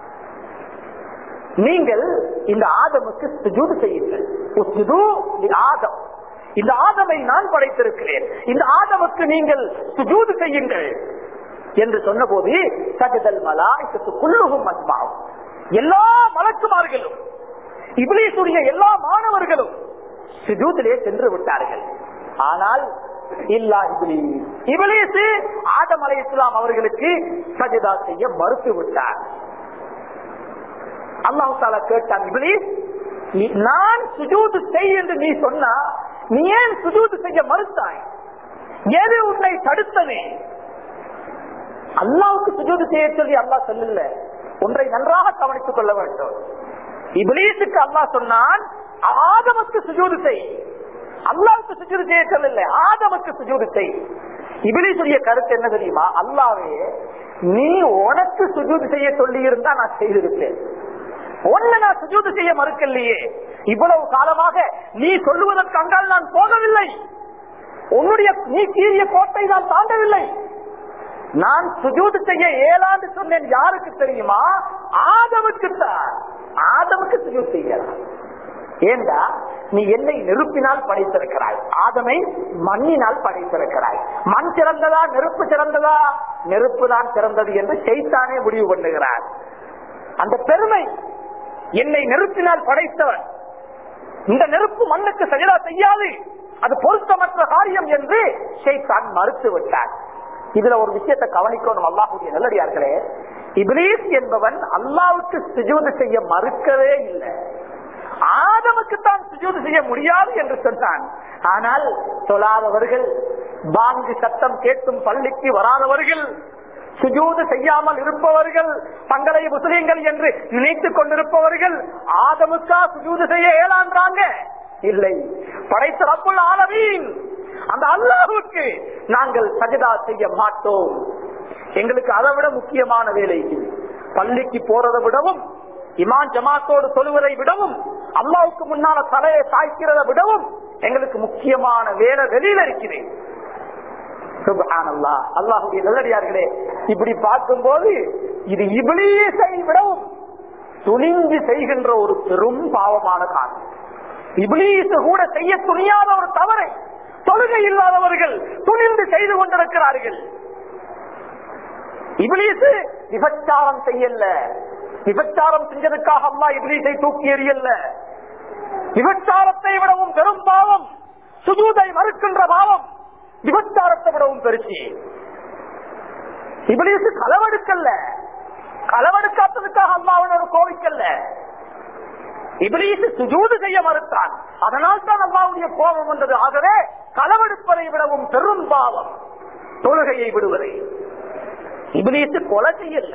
நீங்கள் இந்த ஆதமுக்கு சுஜூது செய்யுங்கள் உஸ்ஜுது லி ஆதம் இந்த ஆதமை நான் படைத்திருக்கிறேன் இந்த ஆதமுக்கு நீங்கள் சுஜூது செய்யுங்கள் என்று சொன்னபோது சஜதல் மலாய்க்கு குல்லுகும் மஸ்மாவும் எல்லா மலக்குமார்களும் இபிலீசுடைய எல்லா மாணவர்களும் சுஜூதிலே சென்று விட்டார்கள் ஆனால் இல்லா இபிலீஸ் இபிலீசு ஆதம் அலை இஸ்லாம் அவர்களுக்கு சஜிதா செய்ய மறுத்து விட்டார் அல்லாஹு தாலா கேட்டான் இபிலீஸ் நீ- நான் சுஜூது செய் என்று நீ சொன்னா நீ ஏன் சுஜூது செய்ய மறுத்தாய் எது உன்னை தடுத்தது அல்லாவுக்கு சுஜூது செய்ய சொல்லி அல்லாஹ் சொல்லல ஒன்றை நன்றாக கவனித்துக் கொள்ள வேண்டும் இபிலீசுக்கு அல்லாஹ் சொன்னான் ஆதமுக்கு சுஜூது செய் அல்லாவுக்கு சுஜூது செய்ய சொல்லல ஆதமுக்கு சுஜூது செய் இபிலீசுடைய கருத்து என்ன தெரியுமா அல்லாவே நீ உனக்கு சுஜூது செய்ய சொல்லி இருந்தா நான் செய்திருப்பேன் ஒன்னு நான் சுஜூது செய்ய மறுக்கலையே இவ்வளவு காலமாக நீ சொல்லுவதற்கு அங்கால் நான் போகவில்லை உன்னுடைய நீ கீழிய கோட்டை நான் தாண்டவில்லை நான் சுஜூது செய்ய ஏழாண்டு சொன்னேன் யாருக்கு தெரியுமா ஆதமுக்கு தான் ஆதமுக்கு சுஜூத் செய்யலாம் ஏண்டா நீ என்னை நெருப்பினால் படைத்திருக்கிறாய் ஆதமை மண்ணினால் படைத்திருக்கிறாய் மண் சிறந்ததா நெருப்பு சிறந்ததா நெருப்பு தான் சிறந்தது என்று செய்தானே முடிவு பண்ணுகிறார் அந்த பெருமை என்னை நெருப்பினால் படைத்தவன் இந்த நெருப்பு மண்ணுக்கு சஜதா செய்யாது அது பொருத்தமற்ற காரியம் என்று ஷைத்தான் மறுத்து விட்டார் இதுல ஒரு விஷயத்தை கவனிக்கணும் அல்லாஹுடைய நல்லடியார்களே இப்ரீஸ் என்பவன் அல்லாவுக்கு சுஜூது செய்ய மறுக்கவே இல்லை ஆதமுக்கு தான் சுஜூது செய்ய முடியாது என்று சொன்னான் ஆனால் தொழாதவர்கள் பாங்கு சத்தம் கேட்கும் பள்ளிக்கு வராதவர்கள் சுஜூது செய்யாமல் இருப்பவர்கள் தங்களை முஸ்லிம்கள் என்று நினைத்துக் கொண்டிருப்பவர்கள் ஆதமுக்கா சுஜூது செய்ய இயலான்றாங்க இல்லை படைத்த ரப்புல் ஆலமீன் அந்த அல்லாஹுக்கு நாங்கள் சஜதா செய்ய மாட்டோம் எங்களுக்கு அதை விட முக்கியமான வேலை இது. பள்ளிக்கு போறதை விடவும் இமான் ஜமாத்தோடு சொல்லுவதை விடவும் அல்லாவுக்கு முன்னால தலையை சாய்க்கிறதை விடவும் எங்களுக்கு முக்கியமான வேலை வெளியில இருக்கிறேன் சுப்ஹானல்லாஹ். அல்லாஹுடைய நல்லடியார்களே இப்படி பார்க்கும்போது இது இபிலீசை விடவும் துணிந்து செய்கின்ற ஒரு பெரும் பாவமான காரணம் இபிலீசு கூட செய்ய துணியாத ஒரு தவறை தொழுகை இல்லாதவர்கள் துணிந்து செய்து கொண்டிருக்கிறார்கள் இபிலிசு விபச்சாரம் செய்யல விபச்சாரம் செஞ்சதுக்காக அம்மா இபிலிசை தூக்கி எறியல்ல விபச்சாரத்தை விடவும் பெரும் பாவம் சுஜூதை மறுக்கின்ற பாவம் விபச்சாரத்தை விடவும் பெருசி இபிலிசு களவெடுக்கல்ல களவெடுக்காததுக்காக அல்லாவினோட கோவிக்கல்ல இபிலிசு சுஜூது செய்ய மறுத்தான் அதனால் தான் அல்லாவுடைய கோபம் வந்தது ஆகவே களவெடுப்பதை விடவும் பெரும் பாவம் தொழுகையை விடுவதை இபிலிசு கொலை செய்யல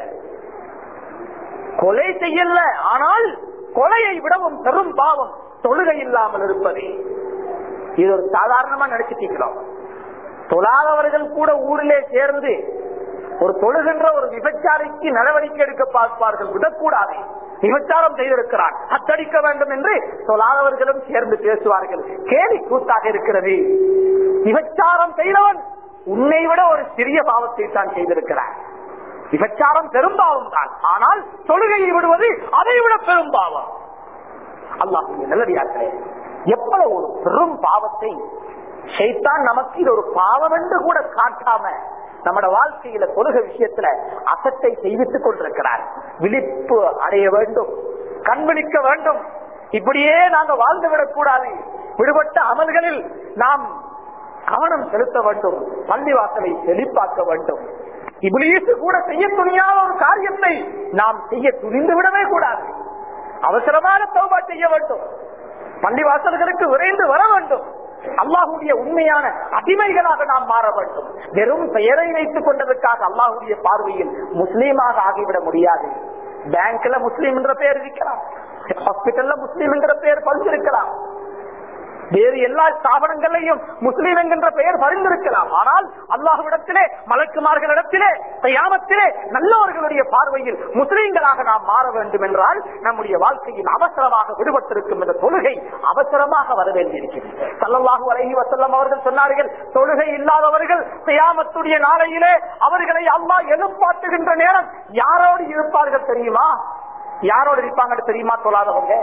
கொலை செய்யல ஆனால் கொலையை விடவும் பெரும் பாவம் தொழுகை இல்லாமல் இருப்பதே இது ஒரு சாதாரணமா நினைச்சிட்டீங்களோம் தொழாதவர்கள் கூட ஊரிலே சேர்ந்து ஒரு தொழுகின்ற ஒரு விபச்சாரிக்கு நடவடிக்கை எடுக்க பார்ப்பார்கள் விடக்கூடாது விபச்சாரம் செய்திருக்கிறான் அத்தடிக்க வேண்டும் என்று தொழாதவர்களும் சேர்ந்து பேசுவார்கள் கேலி கூத்தாக இருக்கிறது விபச்சாரம் செய்தவன் உன்னை விட ஒரு சிறிய பாவத்தை தான் செய்திருக்கிறார் விபச்சாரம் பெரும் பாவம் தான் ஆனால் தொழுகையை விடுவது அதை விட பெரும் பாவம் அல்லாஹ் நல்லடியார்களே எவ்வளவு ஒரு பெரும் பாவத்தை ஷைத்தான் நமக்கு இது ஒரு பாவம் என்று கூட காட்டாம நம்மட வாழ்க்கையில தொழுக விஷயத்துல அசத்தை செய்வித்துக் கொண்டிருக்கிறார் விழிப்பு அடைய வேண்டும் கண் விழிக்க வேண்டும் இப்படியே நாங்க வாழ்ந்து விடக்கூடாது விடுபட்ட அமல்களில் நாம் கவனம் செலுத்த வேண்டும் பள்ளிவாசலை செழிப்பாக்க வேண்டும் இபிலியசு கூட செய்ய துணியாத ஒரு காரியத்தை நாம் செய்ய துணிந்து விடவே கூடாது அவசரமாக தௌபா செய்ய வேண்டும் பள்ளிவாசல்களுக்கு விரைந்து வர வேண்டும் அல்லாஹுடைய உண்மையான அடிமைகளாக நாம் மாற வேண்டும் வெறும் பெயரை வைத்துக் கொண்டதற்காக அல்லாஹுடைய பார்வையில் முஸ்லீமாக ஆகிவிட முடியாது பேங்க்ல முஸ்லீம் என்ற பெயர் இருக்கலாம் ஹாஸ்பிட்டல்ல முஸ்லீம் என்கிற பெயர் பதிந்திருக்கலாம் வேறு எல்லா ஸ்தாபனங்களையும் முஸ்லீம் என்கின்ற பெயர் பரிந்திருக்கலாம் ஆனால் அல்லாஹுவிடத்திலே மலக்குமார்களிடத்திலே தயாமத்திலே நல்லவர்களுடைய பார்வையில் முஸ்லீம்களாக நாம் மாற வேண்டும் என்றால் நம்முடைய வாழ்க்கையில் அவசரமாக விடுபட்டிருக்கும் இந்த தொழுகை அவசரமாக வர வேண்டியிருக்கிறது சல்லல்லாஹு அலைஹி வசல்லம் அவர்கள் சொன்னார்கள் தொழுகை இல்லாதவர்கள் தயாமத்துடைய நாளையிலே அவர்களை அல்லாஹ் எழுப்பாட்டுகின்ற நேரம் யாரோடு இருப்பார்கள் தெரியுமா யாரோடு இருப்பாங்க தெரியுமா தொழாதவங்க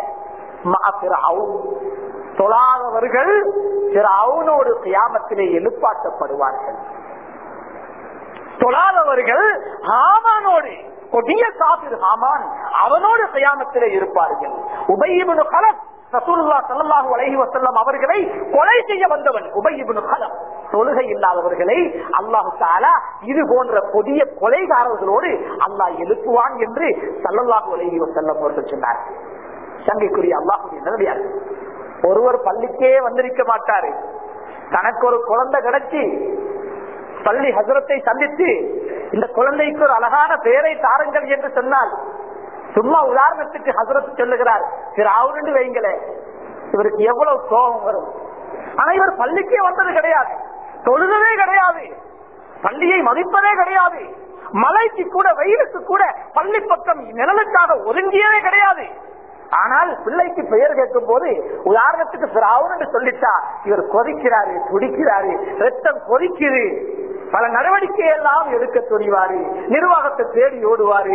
தொழாதவர்கள் அவனோடு கியாமத்திலே எழுப்பாட்டப்படுவார்கள் தொழாதவர்கள் ஹாமானோடு கொடிய காபிர் ஹாமான் அவனோடு கியாமத்திலே இருப்பார்கள் உபயிபுனு கலப் ரசூலுல்லா ஸல்லல்லாஹு அலைஹி வஸல்லம் அவர்களை கொலை செய்ய வந்தவன் உபயிபுனு கலப் தொழுகை இல்லாதவர்களை அல்லாஹு தாலா இது போன்ற கொடிய கொலைகாரர்களோடு அல்லாஹ் எழுப்புவான் என்று ஸல்லல்லாஹு அலைஹி வஸல்லம் அவர்கள் சொன்னார் சங்கைக்குரிய அல்லாஹுடைய நிலையார் ஒருவர் பள்ளிக்கே வந்திருக்க மாட்டாரு தனக்கு ஒரு குழந்தை கிடைச்சி பள்ளி ஹசரத்தை சந்தித்து இந்த குழந்தைக்கு ஒரு அழகான பெயரை தாருங்கள் என்று சொன்னால் சும்மா உதாரணத்துக்கு ஹசரத் சொல்லுகிறார் திரு அவருண்டு வைங்களே இவருக்கு எவ்வளவு கோபம் வரும் ஆனா இவர் பள்ளிக்கே வந்தது கிடையாது தொழுதவே கிடையாது பள்ளியை மதிப்பதே கிடையாது மலைக்கு கூட வெயிலுக்கு கூட பள்ளி பக்கம் நிழலுக்காக ஒதுங்கியவே கிடையாது ஆனால் பிள்ளைக்கு பெயர் கேட்கும் போது உதாரணத்துக்கு பிராவுன் என்று சொல்லிட்டா இவர் கொதிக்கிறாரு துடிக்கிறாரு ரத்தம் கொதிக்குது பல நடவடிக்கை எல்லாம் எடுக்க துணிவாரு நிர்வாகத்தை தேடி ஓடுவாரு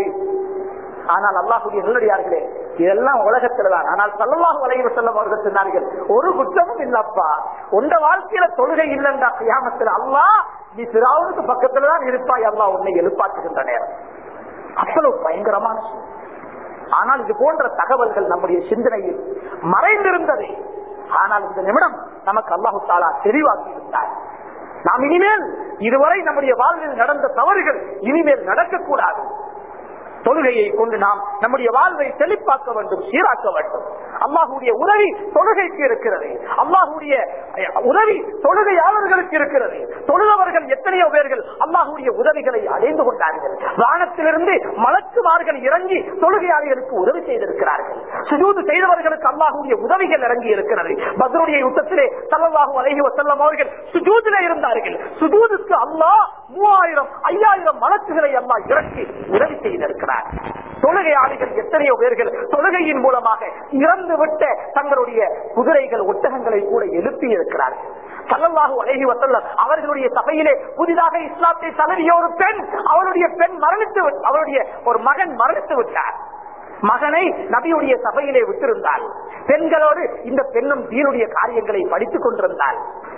ஆனால் அல்லாஹுடைய நல்லடியார்களே இதெல்லாம் உலகத்துலதான் ஆனால் சல்லல்லாஹு வலைவு செல்லம் அவர்கள் சொன்னார்கள் ஒரு குற்றமும் இல்லப்பா உண்ட வாழ்க்கையில தொழுகை இல்லைன்றா கியாமத்தில் அல்லாஹ் நீ சிறாவுக்கு பக்கத்துலதான் இருப்பாய் அல்லாஹ் உன்னை எழுப்பாற்றுகின்ற நேரம் அவ்வளவு பயங்கரமான சூழ்நிலை. ஆனால் இது போன்ற தகவல்கள் நம்முடைய சிந்தனையில் மறைந்திருந்தது ஆனால் இந்த நிமிடம் நமக்கு அல்லாஹு தாலா தெளிவாக்கி இருந்தார் நாம் இனிமேல் இதுவரை நம்முடைய வாழ்வில் நடந்த தவறுகள் இனிமேல் நடக்கக்கூடாது தொழுகையை கொண்டு நாம் நம்முடைய வாழ்வை செழிப்பாக்க வேண்டும் சீராக்க வேண்டும் அல்லாஹுடைய உதவி தொழுகைக்கு இருக்கிறது அல்லாஹுடைய உதவி தொழுகையாளர்களுக்கு இருக்கிறது தொழுதவர்கள் எத்தனையோ பேர்கள் அல்லாஹுடைய உதவிகளை அடைந்து கொண்டார்கள் வானத்திலிருந்து மலக்குமார்கள் இறங்கி தொழுகையாளிகளுக்கு உதவி செய்திருக்கிறார்கள் சுஜூது செய்தவர்களுக்கு அல்லாஹுடைய உதவிகள் இறங்கி இருக்கிறது பத்ருடைய யுத்தத்திலே சல்லல்லாஹு அலைஹி வஸல்லம் அவர்கள் சுஜூதிலே இருந்தார்கள் சுஜூதுக்கு அல்லாஹ் மூவாயிரம் ஐயாயிரம் மலக்குகளை அல்லாஹ் இறக்கி உதவி செய்திருக்கிறார் தொழுகையாளிகள் எத்தனையோ பேர்கள் தொழுகையின் மூலமாக இறந்து விட்ட தங்களுடைய குதிரைகள் ஒட்டகங்களை கூட எழுப்பி இருக்கிறார்கள் சல்லல்லாஹு அலைஹி வஸல்லம் அவர்களுடைய சபையிலே புதிதாக இஸ்லாத்தை தழுவிய ஒரு பெண் அவளுடைய பெண் மரணித்து விட்- அவளுடைய ஒரு மகன் மரணித்து விட்டார் மகனை நபியுடைய சபையிலே விட்டிருந்தாள் பெண்களோடு இந்த பெண்ணும் தீனுடைய காரியங்களை படித்துக் கொண்டிருந்தாள்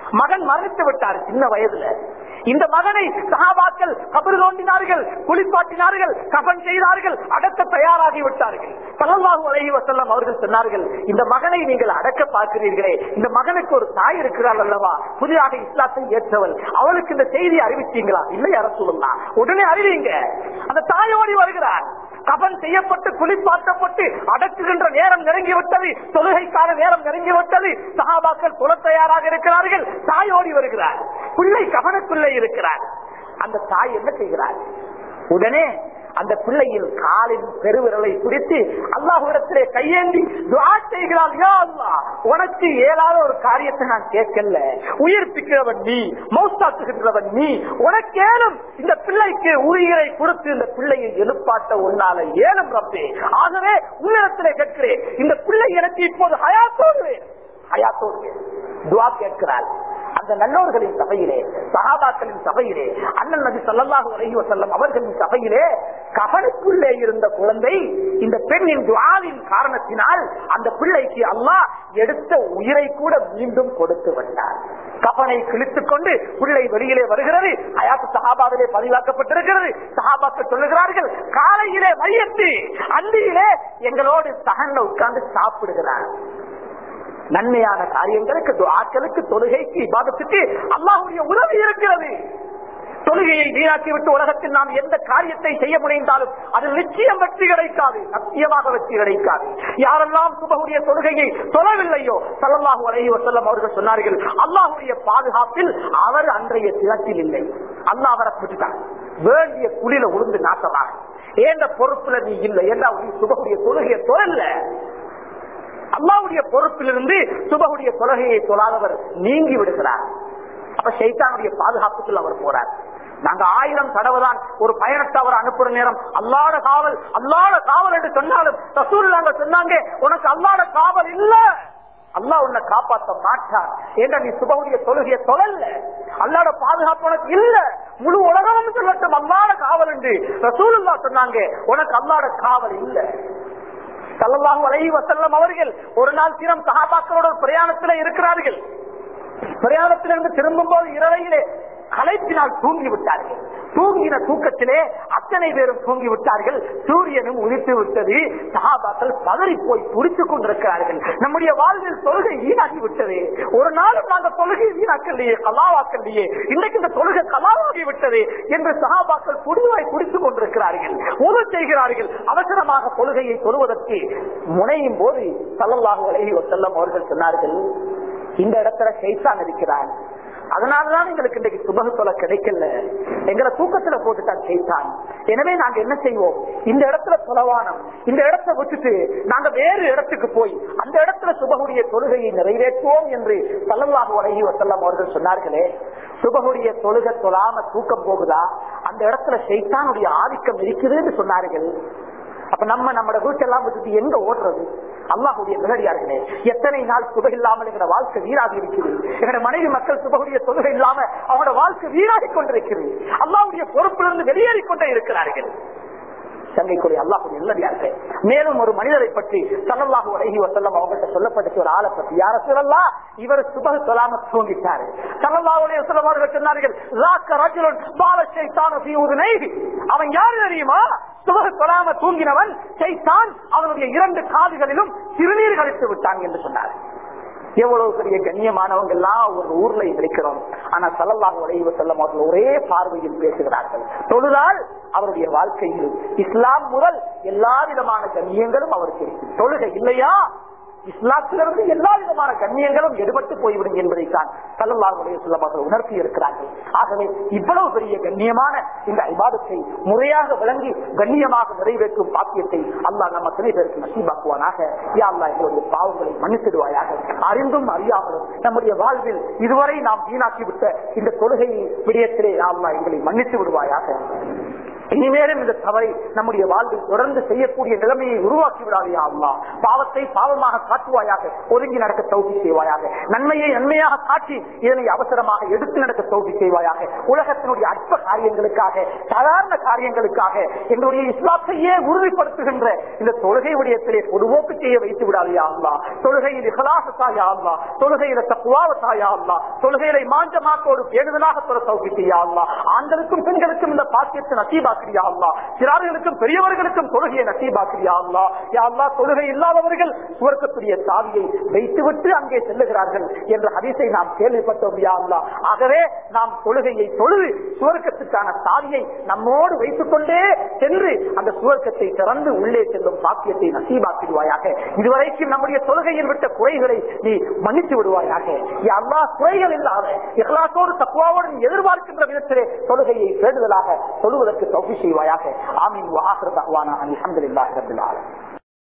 மகன் மரணித்து விட்டார் சின்ன வயதுல இந்த மகனை சகாபாக்கள் கபரு தோண்டினார்கள் குளிப்பாட்டினார்கள் கபன் செய்தார்கள் அடக்க தயாராகி விட்டார்கள் பல்லவாகு அலைஹி வசல்லம் அவர்கள் சொன்னார்கள் இந்த மகனை நீங்கள் அடக்க பார்க்கிறீர்களே இந்த மகனுக்கு ஒரு தாய் இருக்கிறாள் அல்லவா புதிதாக இஸ்லாத்தை ஏற்றவள் அவளுக்கு இந்த செய்தி அறிவிச்சீங்களா இல்லை அரசு உடனே அறிவிங்க அந்த தாயோடி வருகிறார் கபன் செய்யப்பட்டு குளிப்பாட்டப்பட்டு அடக்குகின்ற நேரம் நெருங்கி விட்டது தொழுகைக்கான நேரம் நெருங்கி விட்டது சகாபாக்கள் புல தயாராக இருக்கிறார்கள் தாயோடி வருகிறார் பிள்ளை கவனக்குள்ளே இருக்கிறார் அந்த தாய் என்ன செய்கிறார் உடனே அந்த பிள்ளையின் காலின் பெருவிரலை பிடித்து அல்லாஹுடத்திலே கையேந்தி துவா செய்கிறாள் யா அல்லாஹ் உனக்கு ஏதாவது ஒரு காரியத்தை நான் கேட்கல உயிர்ப்பிக்கிறவன் நீ மௌசாத்துகின்றவன் நீ உனக்கு ஏனும் இந்த பிள்ளைக்கு உயிரை கொடுத்து இந்த பிள்ளையை எழுப்பாட்ட உன்னால ஏனும் ரப்பே ஆகவே உன்னிடத்திலே கேட்கிறேன் இந்த பிள்ளை எனக்கு இப்போது ஹயாத்தோடு ஹயாத்தோடு துவா கேட்கிறாள் அந்த நல்லோர்களின் சபையிலே சகாபாக்களின் சபையிலே அண்ணன் நபி சொல்லல்லாஹு அலைஹி வஸல்லம் அவர்களின் சபையிலே கபனுக்குள்ளே இருந்த குழந்தை இந்த பெண்ணின் துவாவின் காரணத்தினால் அந்த பிள்ளைக்கு அல்லாஹ் எடுத்த உயிரை கூட மீண்டும் கொடுத்து விட்டார் கபனை கிழித்துக் கொண்டு பிள்ளை வெளியிலே வருகிறது அயாத்து சகாபாவிலே பதிவாக்கப்பட்டிருக்கிறது சகாபாக்கள் சொல்லுகிறார்கள் காலையிலே மையத்து அந்தியிலே எங்களோடு சகன்ல உட்கார்ந்து சாப்பிடுகிறார் நன்மையான காரியங்களுக்கு துஆக்களுக்கு தொழுகைக்கு இபாதத்துக்கு அல்லாஹ்வுடைய உதவி இருக்கிறது தொழுகையை வீணாக்கி விட்டு உலகத்தில் நாம் எந்த காரியத்தை செய்ய முனைந்தாலும் அது நிச்சயம் வெற்றி கிடைக்காது சத்தியமாக வெற்றி கிடைக்காது யாரெல்லாம் சுபகுடைய தொழுகையை தொழவில்லையோ சல்லல்லாஹு அலைஹி வஸல்லம் அவர்கள் சொன்னார்கள் அல்லாஹ்வுடைய பாதுகாப்பில் அவர் அன்றைய தினத்தில் இல்லை அல்லாஹ் அவரை விட்டுட்டார் வேண்டிய குளிர உளுந்து நாசமாக ஏந்த பொறுப்புல நீ இல்லை ஏண்டா நீ சுபகுடைய தொழுகையை தொழல அல்லாவுடைய பொறுப்பிலிருந்து சுபகுடைய தொழுகையை தொழாதவர் நீங்கி விடுகிறார் அப்ப சைத்தானுடைய பாதுகாப்புக்குள் அவர் போறார் நாங்க ஆயிரம் தடவை தான் ஒரு பயணத்தை அவர் அனுப்புற நேரம் அல்லாட காவல் அல்லாட காவல் என்று சொன்னாலும் ரசூல் நாங்க சொன்னாங்க உனக்கு அல்லாட காவல் இல்ல அல்லாஹ் உன்னை காப்பாற்ற மாட்டார் ஏன்னா நீ சுபகுடைய தொழுகையை தொழல்ல அல்லாட பாதுகாப்பு உனக்கு இல்ல முழு உலகமும் சொல்லட்டும் அல்லாட காவல் என்று ரசூலுல்லா சொன்னாங்க உனக்கு அல்லாட காவல் இல்ல சல்லல்லாஹு அலைஹி வஸல்லம் அவர்கள் ஒரு நாள் தினம் சஹாபாக்களோட ஒரு பிரயாணத்துல இருக்கிறார்கள் பிரயாணத்திலிருந்து திரும்பும் போது இரவையிலே களைப்பினால் தூங்கி விட்டார்கள் தூங்கின தூக்கத்திலே அத்தனை பேரும் தூங்கி விட்டார்கள் சூரியனும் உதித்து விட்டது சகாபாக்கள் பதறி போய் துடித்துக் கொண்டிருக்கிறார்கள் நம்முடைய வாழ்வில் தொழுகை வீணாகி விட்டது ஒரு நாளும் நாங்கள் தொழுகை வீணாக்கலையே கலாவாக்கலையே இன்னைக்கு இந்த தொழுகை கலாவாகி விட்டது என்று சகாபாக்கள் குடிவாய் குடித்துக் கொண்டிருக்கிறார்கள் உதவு செய்கிறார்கள் அவசரமாக தொழுகையை தொழுவதற்கு முனையும் போது சல்லல்லாஹு அலைஹி வஸல்லம் அவர்கள் சொன்னார்கள் இந்த இடத்துல சைத்தான் இருக்கிறான் அதனாலதான் எங்களுக்கு இன்றைக்கு சுபக தொலை கிடைக்கல எங்களை தூக்கத்துல போட்டுட்டான் செய்தான் எனவே நாங்க என்ன செய்வோம் இந்த இடத்துல தொலைவானம் இந்த இடத்தை விட்டுட்டு நாங்க வேறு இடத்துக்கு போய் அந்த இடத்துல சுபகுடைய தொழுகையை நிறைவேற்றுவோம் என்று சல்லல்லாஹு அலைஹி வசல்லம் அவர்கள் சொன்னார்களே சுபகுடைய தொழுகை தொழாம தூக்கம் போகுதா அந்த இடத்துல சைத்தானுடைய ஆதிக்கம் இருக்குதுன்னு சொன்னார்கள் அப்ப நம்ம நம்ம வீட்டெல்லாம் விட்டுட்டு எங்க ஓடுறது அல்லாஹுடைய நிலடியார்களே எத்தனை நாள் சுபை இல்லாமல் எங்களோட வாழ்க்கை வீணாகி இருக்கிறது எங்களோட மனைவி மக்கள் சுபகுடைய தொழுகை இல்லாம அவங்களோட வாழ்க்கை வீணாகி கொண்டிருக்கிறது அல்லாஹுடைய பொறுப்பிலிருந்து வெளியேறிக் கொண்டே இருக்கிறார்கள் சங்கைக்குரிய அல்லாஹுடைய நல்லடியார்கள் மேலும் ஒரு மனிதரை பற்றி சல்லல்லாஹு அலைஹி வசல்லம் அவங்கள்ட்ட சொல்லப்பட்ட ஒரு ஆளை பற்றி யார சொல்லலாம் இவர் சுபக சொல்லாம தூங்கிட்டாரு சல்லல்லாஹு அலைஹி வஸல்லம் அவர்கள் சொன்னார்கள் லாக்க ரஜுலன் பால ஷைத்தான ஃபீ உதுனைஹி அவன் யாரு தெரியுமா சுபக சொல்லாம தூங்கினவன் ஷைத்தான் அவனுடைய இரண்டு காதுகளிலும் சிறுநீர் கழித்து விட்டான் என்று சொன்னார் எவ்வளவு பெரிய கண்ணியமானவங்க எல்லாம் ஒரு ஊர்ல இருக்கிறோம் ஆனா சல்லல்லாஹு அலைஹி செல்லம் அவர்கள் ஒரே பார்வையில் பேசுகிறார்கள் தொழுதால் அவருடைய வாழ்க்கையில் இஸ்லாம் முதல் எல்லா விதமான கண்ணியங்களும் அவருக்கு இருக்கு தொழுகை இல்லையா இஸ்லாத்திலிருந்து எல்லா விதமான கண்ணியங்களும் எடுபட்டு போய்விடும் என்பதைத்தான் சல்லல்லாஹுடைய சொல்லமாக உணர்த்தி இருக்கிறார்கள் ஆகவே இவ்வளவு பெரிய கண்ணியமான இந்த ஐபாதத்தை முறையாக விளங்கி கண்ணியமாக நிறைவேற்றும் பாக்கியத்தை அல்லாஹ் நம்ம துணை பேருக்கு நசீபாக்குவானாக யா அல்லா எங்களுடைய பாவங்களை மன்னித்திடுவாயாக அறிந்தும் அறியாமலும் நம்முடைய வாழ்வில் இதுவரை நாம் வீணாக்கிவிட்ட இந்த தொழுகை விடயத்திலே யா அல்லா எங்களை மன்னித்து விடுவாயாக இனிமேலும் இந்த தவறை நம்முடைய வாழ்வில் தொடர்ந்து செய்யக்கூடிய நிலைமையை உருவாக்கி விடாதையா அல்லா பாவத்தை பாவமாக காட்டுவாயாக ஒதுங்கி நடக்க தௌசி செய்வாயாக நன்மையை நன்மையாக காட்டி இதனை அவசரமாக எடுத்து நடக்க தௌசி செய்வாயாக உலகத்தினுடைய அற்ப காரியங்களுக்காக சாதாரண காரியங்களுக்காக எங்களுடைய இஸ்லாத்தையே உறுதிப்படுத்துகின்ற இந்த தொழுகை விடயத்திலே பொதுவோக்கு செய்ய வைத்து விடாதையா அல்லா தொழுகையில் இகலாசத்தாயா அல்லா தொழுகையில தப்புவாவத்தாயா அல்லா தொழுகையில மாஞ்சமாக்கோடு பேணுதலாக தொட தௌசி செய்யா அல்லா ஆண்களுக்கும் பெண்களுக்கும் இந்த பாக்கியத்தை நசீபாக்கிறியா அல்லா சிறார்களுக்கும் பெரியவர்களுக்கும் தொழுகையை நசீபாக்கிறியா அல்லா யா அல்லா தொழுகை இல்லாதவர்கள் சுவர்க்கத்துடைய சாவியை வைத்துவிட்டு அங்கே செல்லுகிறார்கள் என்ற ஹதீஸை நாம் கேள்விப்பட்டோம் யா அல்லா ஆகவே நாம் தொழுகையை தொழுது சுவர்க்கத்துக்கான சாவியை நம்மோடு வைத்துக் கொண்டே சென்று அந்த சுவர்க்கத்தை திறந்து உள்ளே செல்லும் பாக்கியத்தை நசீபாக்கிடுவாயாக இதுவரைக்கும் நம்முடைய தொழுகையில் விட்ட குறைகளை நீ மன்னித்து விடுவாயாக யா அல்லா குறைகள் இல்லாத இஹ்லாசோடு தக்குவாவோடு நீ எதிர்பார்க்கின்ற விதத்திலே தொழுகையை பேடுதலாக தொழுவதற்கு தௌஃபீக் செய்வாயாக ஆமீன் வாஹிர் தஹ்வானா அல்ஹம்துலில்லாஹி ரப்பில் ஆலமீன்